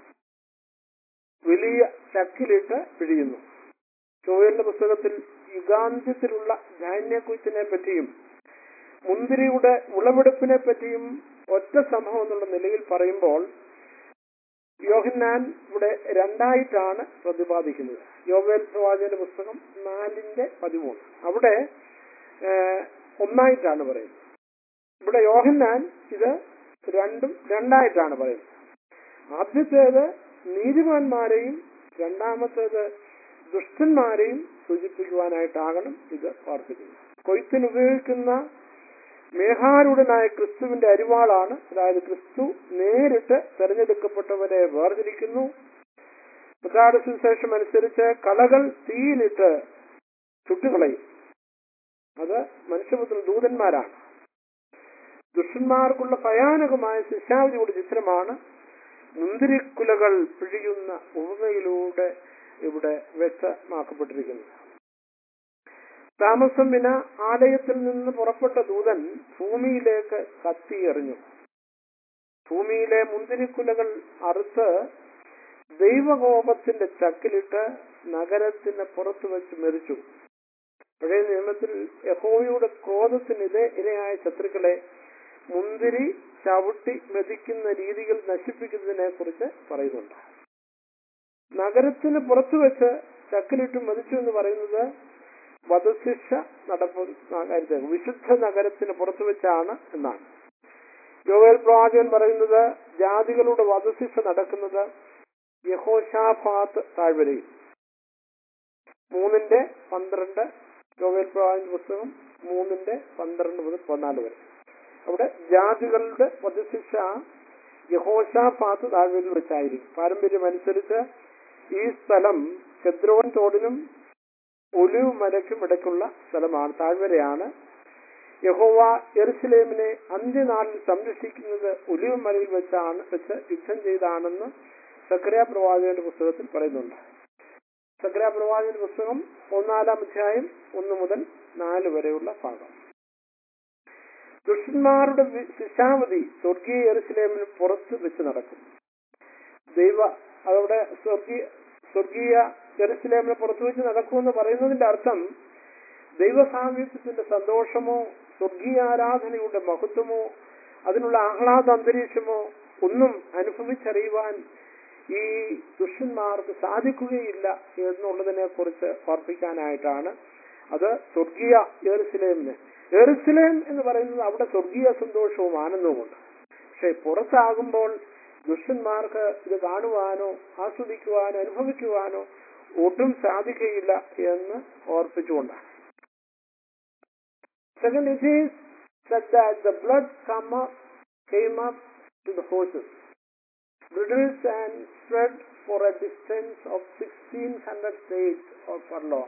വലിയ ചക്കിലിട്ട് പിഴിയുന്നു ചോയലിന്റെ പുസ്തകത്തിൽ യുഗാന്ത്യത്തിലുള്ള ധാന്യക്കുത്തിനെ പറ്റിയും മുന്തിരിയുടെ വിളവെടുപ്പിനെ പറ്റിയും ഒറ്റ സംഭവം എന്നുള്ള നിലയിൽ പറയുമ്പോൾ യോഹന്നാൻ ഇവിടെ രണ്ടായിട്ടാണ് പ്രതിപാദിക്കുന്നത് യോവേൽ പ്രവാചകന്റെ പുസ്തകം നാലിന്റെ പതിമൂന്ന് അവിടെ ഏഹ്, ഒന്നായിട്ടാണ് പറയുന്നത് ഇവിടെ യോഹന്നാൻ ഇത് രണ്ടും രണ്ടായിട്ടാണ് പറയുന്നത് ആദ്യത്തേത് നീതിമാന്മാരെയും രണ്ടാമത്തേത് ദുഷ്ടന്മാരെയും സൂചിപ്പിക്കുവാനായിട്ടാകണം ഇത് ഓർപ്പിക്കുന്നത് കൊയ്ത്തിന് ഉപയോഗിക്കുന്ന മേഘാരൂഢനായ ക്രിസ്തുവിന്റെ അരിവാളാണ് അതായത് ക്രിസ്തു നേരിട്ട് തെരഞ്ഞെടുക്കപ്പെട്ടവരെ വേർതിരിക്കുന്നു പ്രധാന സുവിശേഷം അനുസരിച്ച് കളകൾ തീയിലിട്ട് ചുട്ടുകളയും അത് മനുഷ്യപുത്ര ദൂതന്മാരാണ് ദുഷ്ടന്മാർക്കുള്ള ഭയാനകമായ ശിക്ഷാവിധിയുടെ ചിത്രമാണ് മുന്തിരിക്കുലകൾ പിഴിയുന്ന ഉപമയിലൂടെ ഇവിടെ വ്യക്തമാക്കപ്പെട്ടിരിക്കുന്നത് താമസം വിന ആലയത്തിൽ നിന്ന് പുറപ്പെട്ട ദൂതൻ ഭൂമിയിലേക്ക് കത്തി എറിഞ്ഞു ഭൂമിയിലെ മുന്തിരിക്കുലകൾ അറുത്ത് ദൈവകോപത്തിന്റെ ചക്കിലിട്ട് നഗരത്തിന് പുറത്തു വെച്ച് മരിച്ചു പഴയ നിയമത്തിൽ യഹോവയുടെ ക്രോധത്തിനെതിരെ ഇരയായ ശത്രുക്കളെ മുന്തിരി ചവിട്ടി മെതിക്കുന്ന രീതികൾ നശിപ്പിക്കുന്നതിനെ കുറിച്ച് പറയുന്നുണ്ട് നഗരത്തിന് പുറത്തു വെച്ച് ചക്കിലിട്ട് മതിച്ചു എന്ന് പറയുന്നത് വധശിക്ഷ നടക്കുന്ന കാര്യത്തെ വിശുദ്ധ നഗരത്തിന് പുറത്തു വെച്ചാണ് എന്നാണ് യോവേൽ പ്രവാചകൻ പറയുന്നത് ജാതികളുടെ വധശിക്ഷ നടക്കുന്നത് യഹോഷാഫാത്ത് താഴ്വരയിൽ മൂന്നിന്റെ പന്ത്രണ്ട് യോവേൽ പ്രവാചകൻ പുസ്തകം മൂന്നിന്റെ പന്ത്രണ്ട് മുതൽ പതിനാല് വരെ അവിടെ ജാതികളുടെ വധശിക്ഷ യഹോഷാഫാത്ത് താഴ്വരയിൽ വെച്ചായിരിക്കും പാരമ്പര്യം അനുസരിച്ച് ഈ സ്ഥലം കെദ്രോൻ തോടിനും ഒലിവ് മലയ്ക്കും ഇടയ്ക്കുള്ള സ്ഥലമാണ് താഴ്വരയാണ് യഹോവ എറുസലേമിനെ അന്ത്യനാളിൽ സംരക്ഷിക്കുന്നത് ഒലിവ് മലയിൽ വെച്ചാണ് വെച്ച് യുദ്ധം ചെയ്താണെന്ന് സക്രിയ പ്രവാചകന്റെ പുസ്തകത്തിൽ പറയുന്നുണ്ട് സക്രിയ പ്രവാചകന്റെ പുസ്തകം ഒന്നാലാം അധ്യായം ഒന്ന് മുതൽ നാല് വരെയുള്ള ഭാഗം ദുഷ്ടന്മാരുടെ വി- ശിക്ഷാവധി സ്വർഗീയ എറുസലേമിന് പുറത്ത് വെച്ച് നടക്കും ദൈവ അതവിടെ സ്വർഗീയ സ്വർഗീയ ജെറുസലേമിന് പുറത്തു വെച്ച് നടക്കുമെന്ന് പറയുന്നതിന്റെ അർത്ഥം ദൈവസാമീപ്യത്തിന്റെ സന്തോഷമോ സ്വർഗീയ ആരാധനയുടെ മഹത്വമോ അതിനുള്ള ആഹ്ലാദ അന്തരീക്ഷമോ ഒന്നും അനുഭവിച്ചറിയുവാൻ ഈ ദുഷ്ടന്മാർക്ക് സാധിക്കുകയില്ല എന്നുള്ളതിനെ കുറിച്ച് ഓർപ്പിക്കാനായിട്ടാണ് അത് സ്വർഗീയ എറുസലേമിന് എറുസലേം എന്ന് പറയുന്നത് അവിടെ സ്വർഗീയ സന്തോഷവും ആനന്ദവുമുണ്ട് പക്ഷെ പുറത്താകുമ്പോൾ ദുഷ്ടന്മാർക്ക് ഇത് കാണുവാനോ ആസ്വദിക്കുവാനോ അനുഭവിക്കുവാനോ ഒട്ടും സാധിക്കുകയില്ല എന്ന് ഓർപ്പിച്ചുകൊണ്ടാണ് Second, it is said that the blood come up, came up to the horses, riddles and spread for a distance of 1600 states or furlong.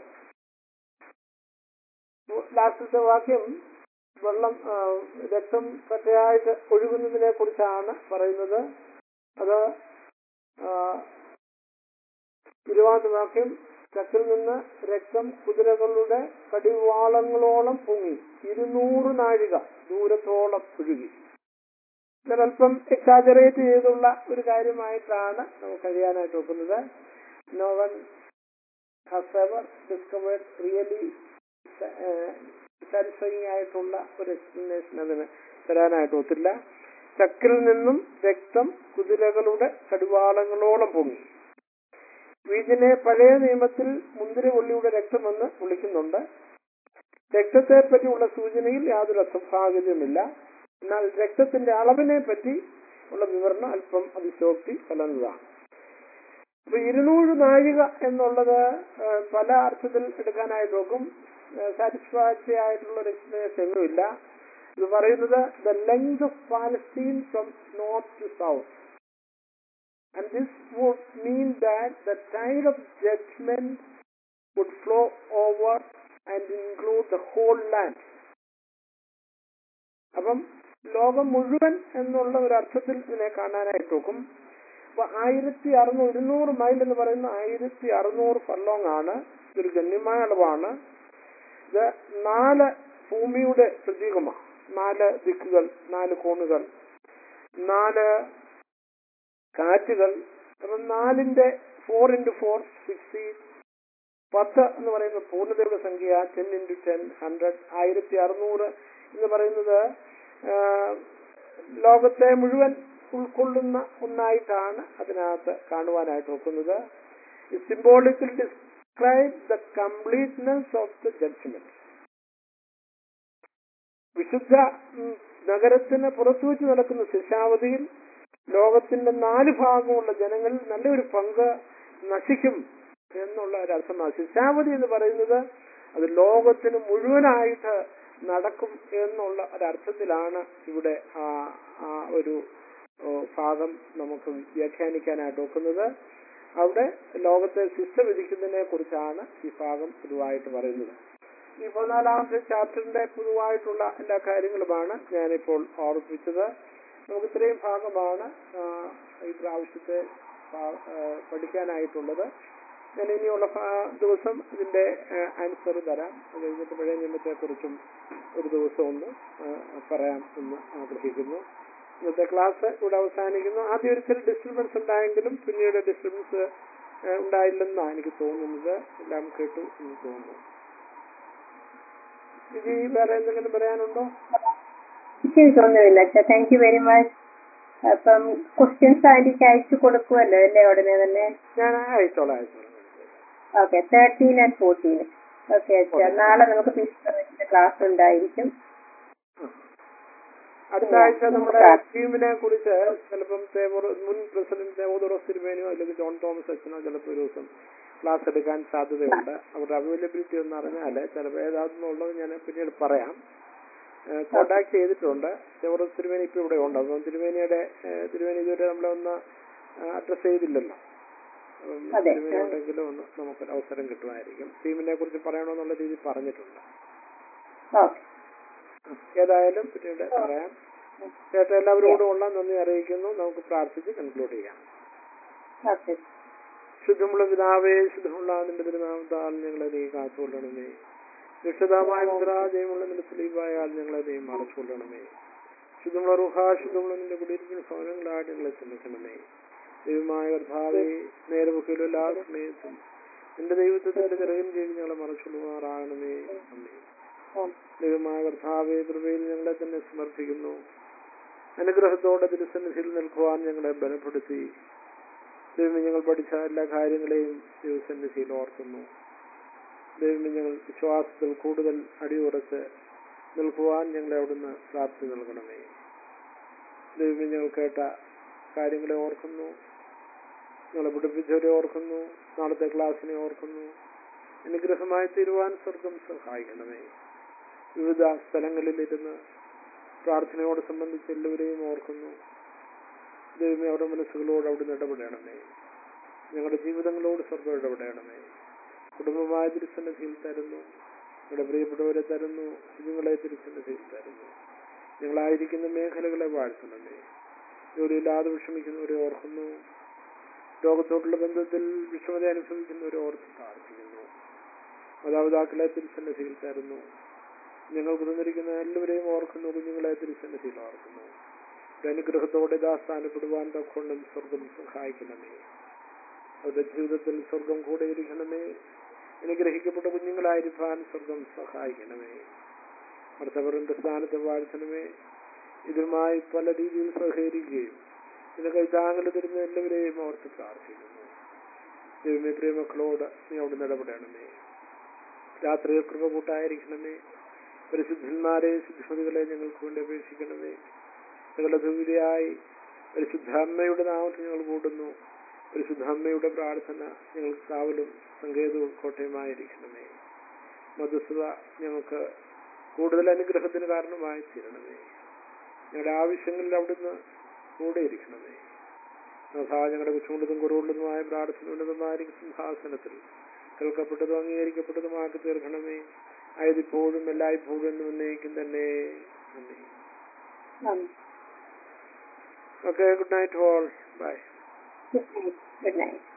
ലാസ്റ്റത്തെ വാക്യം വെള്ളം ആ, രക്തം കട്ടയായിട്ട് ഒഴുകുന്നതിനെ കുറിച്ചാണ് പറയുന്നത് അത് ആ, ഇരുപതാമത്തെ വാക്യം ചക്കിൽ നിന്ന് രക്തം കുതിരകളുടെ കടിവാളങ്ങളോളം പൊങ്ങി ഇരുന്നൂറ് നാഴിക ദൂരത്തോളം ഒഴുകി ഇതൊരല്പം എക്സാജറേറ്റ് ചെയ്തുള്ള ഒരു കാര്യമായിട്ടാണ് നമുക്ക് കഴിയാനായിട്ട് നോക്കുന്നത് no one has ever discovered really satisfying ആയിട്ടുള്ള ഒരു എക്സ്പ്ലനേഷൻ അതിന് തരാനായിട്ട് ഒത്തില്ല ചക്കിൽ നിന്നും രക്തം കുതിരകളുടെ കടിവാളങ്ങളോളം പൊങ്ങി വീഞ്ഞിനെ പഴയ നിയമത്തിൽ മുന്തിരിവള്ളിയുടെ രക്തമെന്ന് വിളിക്കുന്നുണ്ട് രക്തത്തെ പറ്റിയുള്ള സൂചനയിൽ യാതൊരു അസംഭാഗ്യതയുമില്ല എന്നാൽ രക്തത്തിന്റെ അളവിനെ പറ്റി ഉള്ള വിവരണം അല്പം അതിശോക്തി കലർന്നതാണ് അപ്പൊ ഇരുന്നൂറ് നാഴിക എന്നുള്ളത് ആ, പല അർത്ഥത്തിൽ എടുക്കാനായിട്ട് നോക്കും സാറ്റിസ്ഫാക്ടറി ആയിട്ടുള്ള ഒരു എക്സ്പ്ലനേഷൻ ഒന്നുമില്ല ഇത് പറയുന്നത് the length of Palestine from north to south And this would mean that the tide of judgment would flow over and include the whole land. അപ്പം ലോകം മുഴുവൻ എന്നുള്ള ഒരു അർത്ഥത്തിൽ ഇതിനെ കാണാനായിട്ട് നോക്കും അപ്പൊ ആയിരത്തി അറുന്നൂറ് ഇരുന്നൂറ് മൈൽ എന്ന് പറയുന്ന ആയിരത്തി അറുന്നൂറ് ഫർലോങ് ആണ് ഇതൊരു ഗണ്യമായ അളവാണ് ഇത് നാല് ഭൂമിയുടെ പ്രതീകമാണ് നാല് ദിക്കുകൾ നാല് കോണുകൾ നാല് കാറ്റുകൾ അപ്പം നാലിന്റെ ഫോർ ഇൻറ്റു ഫോർ സിക്സ്റ്റി പത്ത് എന്ന് പറയുന്ന പൂർണ്ണതയുടെ സംഖ്യ ടെൻ ഇൻറ്റു ടെൻ ഹൺഡ്രഡ് ആയിരത്തി അറുന്നൂറ് എന്ന് പറയുന്നത് ആ, ലോകത്തെ മുഴുവൻ ഉൾക്കൊള്ളുന്ന ഒന്നായിട്ടാണ് അതിനകത്ത് കാണുവാനായിട്ട് നോക്കുന്നത് symbolical describe the completeness of the judgement വിശുദ്ധ ഉം, നഗരത്തിന് പുറത്തു വെച്ച് നടക്കുന്ന ശിക്ഷാവധിയിൽ ലോകത്തിന്റെ നാല് ഭാഗമുള്ള ജനങ്ങളിൽ നല്ലൊരു പങ്ക് നശിക്കും എന്നുള്ള ഒരർത്ഥമാണ് ശിക്ഷാവധി എന്ന് പറയുന്നത് അത് ലോകത്തിന് മുഴുവനായിട്ട് നടക്കും എന്നുള്ള ഒരർത്ഥത്തിലാണ് ഇവിടെ ആ ആ ഒരു ഓ, ഭാഗം നമുക്ക് വ്യാഖ്യാനിക്കാനായിട്ട് ഒക്കുന്നത് അവിടെ ലോകത്തെ ശിക്ഷ വിധിക്കുന്നതിനെ കുറിച്ചാണ് ഈ ഭാഗം പൊതുവായിട്ട് പറയുന്നത് ഈ പതിനാലാമത്തെ ചാപ്റ്ററിന്റെ പൊതുവായിട്ടുള്ള എല്ലാ കാര്യങ്ങളുമാണ് ഞാനിപ്പോൾ ഓർപ്പിച്ചത് നമുക്ക് ഇത്രയും ഭാഗമാണ് ആ, ഈ പ്രാവശ്യത്തെ ഭാ- ആ, പഠിക്കാനായിട്ടുള്ളത് ഞാൻ ഇനിയുള്ള ഭാ- ദിവസം ഇതിന്റെ ആൻസർ തരാം അത് കഴിഞ്ഞിട്ട് പഴയ നിയമത്തെ കുറിച്ചും ഒരു ദിവസം ഒന്ന് ആ, പറയാം എന്ന് ആഗ്രഹിക്കുന്നു ഇന്നത്തെ ക്ലാസ് ഇവിടെ അവസാനിക്കുന്നു ആദ്യം ഒരു ചില ഡിസ്റ്റർബൻസ് ഉണ്ടായെങ്കിലും പിന്നീട് ഡിസ്റ്റർബൻസ് ഉണ്ടായില്ലെന്നാണ് എനിക്ക് തോന്നുന്നത് എല്ലാം കേട്ടു എന്ന് തോന്നുന്നു ഇത് വേറെ എന്തെങ്കിലും പറയാനുണ്ടോ ഇഷ്യൂസ് ഒന്നുമില്ല അച്ഛാ താങ്ക് യു വെരി മച്ച് അപ്പം ക്വസ്റ്റ്യൻസ് അതിലേക്ക് അയച്ചു കൊടുക്കുമല്ലോ അല്ലേ ഉടനെ തന്നെ ഞാൻ അയച്ചോളാം അയച്ചോളാം okay thirteen and fourteen okay അച്ഛാ നാളെ നമുക്ക് ഫിസിക്സ് ക്ലാസ് ഉണ്ടായിരിക്കും അടുത്ത ആഴ്ച നമ്മുടെ ടീമിനെ കുറിച്ച് ചിലപ്പം തേവൂർ- മുൻ പ്രസിഡന്റ് തേവോദോറസ് തിരുമേനിയോ അല്ലെങ്കിൽ ജോൺ തോമസ് അച്ഛനോ ചിലപ്പോൾ ഒരു ദിവസം ക്ലാസ് എടുക്കാൻ സാധ്യതയുണ്ട് അവരുടെ അവൈലബിലിറ്റി ഒന്ന് അറിഞ്ഞാൽ ചിലപ്പോൾ ഏതാണെന്നുള്ളത് ഞാൻ പിന്നീട് പറയാം കോണ്ടാക്ട് ചെയ്തിട്ടുണ്ട് തേവോദോറസ് തിരുമേനി ഇപ്പൊ ഇവിടെ ഉണ്ട് അപ്പം തിരുമേനിയുടെ ഏഹ്, തിരുമേനി ഇതുവരെ നമ്മളെ ഒന്ന് അഡ്രസ് ചെയ്തില്ലല്ലോ അപ്പം അതെ. തിരുമേനി ഉണ്ടെങ്കിലും ഒന്ന് നമുക്കൊരു അവസരം കിട്ടുമായിരിക്കും ടീമിനെ കുറിച്ച് പറയണമെന്നുള്ള രീതിയിൽ പറഞ്ഞിട്ടുണ്ട് ഓക്കെ ഏതായാലും പിന്നീട് പറയാം ചേട്ടൻ എല്ലാവരോടും ഉള്ള നന്ദി അറിയിക്കുന്നു നമുക്ക് പ്രാർത്ഥിച്ച് കൺക്ലൂഡ് ചെയ്യാം ഓക്കെ ശുദ്ധമുള്ള പിതാവേ ശുദ്ധമുള്ള നിന്റെ തിരുനാമത്താൽ ഞങ്ങളെ നീ കാത്തുകൊള്ളണമേ രക്ഷിതാമായ മുദ്ര ജയമുള്ള നിന്റെ സ്ലീപായാൽ ഞങ്ങളെ നീ മറച്ചുകൊള്ളണമേ ശുദ്ധമുള്ള റുഹ ശുദ്ധമുള്ള നിന്റെ കുടിയിരിക്കുന്ന ഭവനങ്ങളായി ഞങ്ങളെ ക്ഷമിക്കണമേ ദൈവമായ കർത്താവേ നേരമുഖയിലും എല്ലാ സമയത്തും നിന്റെ ദൈവത്വത്തിന്റെ ചെറിയ കീഴിൽ ഞങ്ങളെ മറച്ചുകൊള്ളുമാറാകണമേ അമ്മേ ദൈവമായ കർത്താവെ കൃപയിൽ ഞങ്ങളെ തന്നെ സമർപ്പിക്കുന്നു അനുഗ്രഹത്തോടെ തിരുസന്നിധിയിൽ നിൽക്കുവാൻ ഞങ്ങളെ ബലപ്പെടുത്തി ദൈവമേ ഞങ്ങൾ പഠിച്ച എല്ലാ കാര്യങ്ങളെയും ദൈവസന്നിധിയിൽ ഓർക്കുന്നു ദൈവമേ ഞങ്ങൾ വിശ്വാസത്തിൽ കൂടുതൽ അടിയുറച്ച് നിൽക്കുവാൻ ഞങ്ങളെ അവിടുന്ന് പ്രാപ്തി നൽകണമേ ദൈവമേ ഞങ്ങൾ കേട്ട കാര്യങ്ങളെ ഓർക്കുന്നു ഞങ്ങളെ പഠിപ്പിച്ചവരെ ഓർക്കുന്നു നാളത്തെ ക്ലാസ്സിനെ ഓർക്കുന്നു അനുഗ്രഹമായി തീരുവാൻ സ്വർഗം സഹായിക്കണമേ വിവിധ സ്ഥലങ്ങളിലിരുന്ന് പ്രാർത്ഥനയോട് സംബന്ധിച്ച് എല്ലാവരെയും ഓർക്കുന്നു ദൈവമേ അവരുടെ മനസ്സുകളോട് അവിടുന്ന് ഇടപെടണമേ ഞങ്ങളുടെ ജീവിതങ്ങളോട് സ്വർഗം ഇടപെടണമേ കുടുംബമായ തിരുസന്നിധിയിൽ തരുന്നു ഞങ്ങളുടെ പ്രിയപ്പെട്ടവരെ തരുന്നു കുഞ്ഞുങ്ങളെ തിരുസന്നിധിയിൽ തരുന്നു ഞങ്ങളായിരിക്കുന്ന മേഖലകളെ വാഴ്ത്തണമേ ജോലിയില്ലാതെ വിഷമിക്കുന്നവരെ ഓർക്കുന്നു രോഗത്തോടുള്ള ബന്ധത്തിൽ വിഷമത അനുഭവിക്കുന്നവരെ ഓർത്ത് പ്രാർത്ഥിക്കുന്നു മാതാപിതാക്കളെ തിരുസന്നിധിയിൽ തരുന്നു ഞങ്ങൾക്ക് തന്നിരിക്കുന്ന എല്ലാവരെയും ഓർക്കുന്നു കുഞ്ഞുങ്ങളെ തിരുസന്നിധിയിൽ ഓർക്കുന്നു ഒരു അനുഗ്രഹത്തോടെ ദാസ്ഥാനപ്പെടുവാൻ തക്കൊണ്ടും സ്വർഗം സഹായിക്കണമേ അവരുടെ ജീവിതത്തിൽ സ്വർഗം കൂടെ ഇരിക്കണമേ അനുഗ്രഹിക്കപ്പെട്ട കുഞ്ഞുങ്ങളായിരിക്കാൻ സ്വർഗം സഹായിക്കണമേ ഭർത്തവറിന്റെ സ്ഥാനത്ത് വാഴ്ത്തണമേ ഇതുമായി പല രീതിയിൽ സഹകരിക്കുകയും ഇതിന് കൈത്താങ്ങൽ തരുന്ന എല്ലാവരെയും ഓർത്ത് പ്രാർത്ഥിക്കുന്നു ദൈവമേ പ്രിയമക്കളോട് നീ അവിടെ ഇടപെടണമേ രാത്രിയിൽ കൃപ കൂട്ടായിരിക്കണമേ പരിശുദ്ധന്മാരെ ശുദ്ധിമതികളെ ഞങ്ങൾക്ക് വേണ്ടി അപേക്ഷിക്കണമേ ഞങ്ങളുടെ ദൂരെയായി പരിശുദ്ധ അമ്മയുടെ നാമത്തിൽ ഞങ്ങൾ കൂടുന്നു പരിശുദ്ധ അമ്മയുടെ പ്രാർത്ഥന ഞങ്ങൾക്ക് കാവലും സങ്കേതവും കോട്ടയമായിരിക്കണമേ മധുസ്വത ഞങ്ങൾക്ക് കൂടുതൽ അനുഗ്രഹത്തിന് കാരണമായി തീരണമേ ഞങ്ങളുടെ ആവശ്യങ്ങളിൽ അവിടുന്ന് കൂടെ ഇരിക്കണമേ നാഥാ ഞങ്ങളുടെ കുച്ചുകൊണ്ടതും കുറവുള്ളതുമായ പ്രാർത്ഥന ഉന്നതമായിരിക്കും സിംഹാസനത്തിൽ കേൾക്കപ്പെട്ടതും അംഗീകരിക്കപ്പെട്ടതുമാക്കി തീർക്കണമേ ആയതിപ്പോഴും എല്ലായ്പ്പോഴും എന്ന് ഉന്നയിക്കും തന്നെ okay good night all bye good night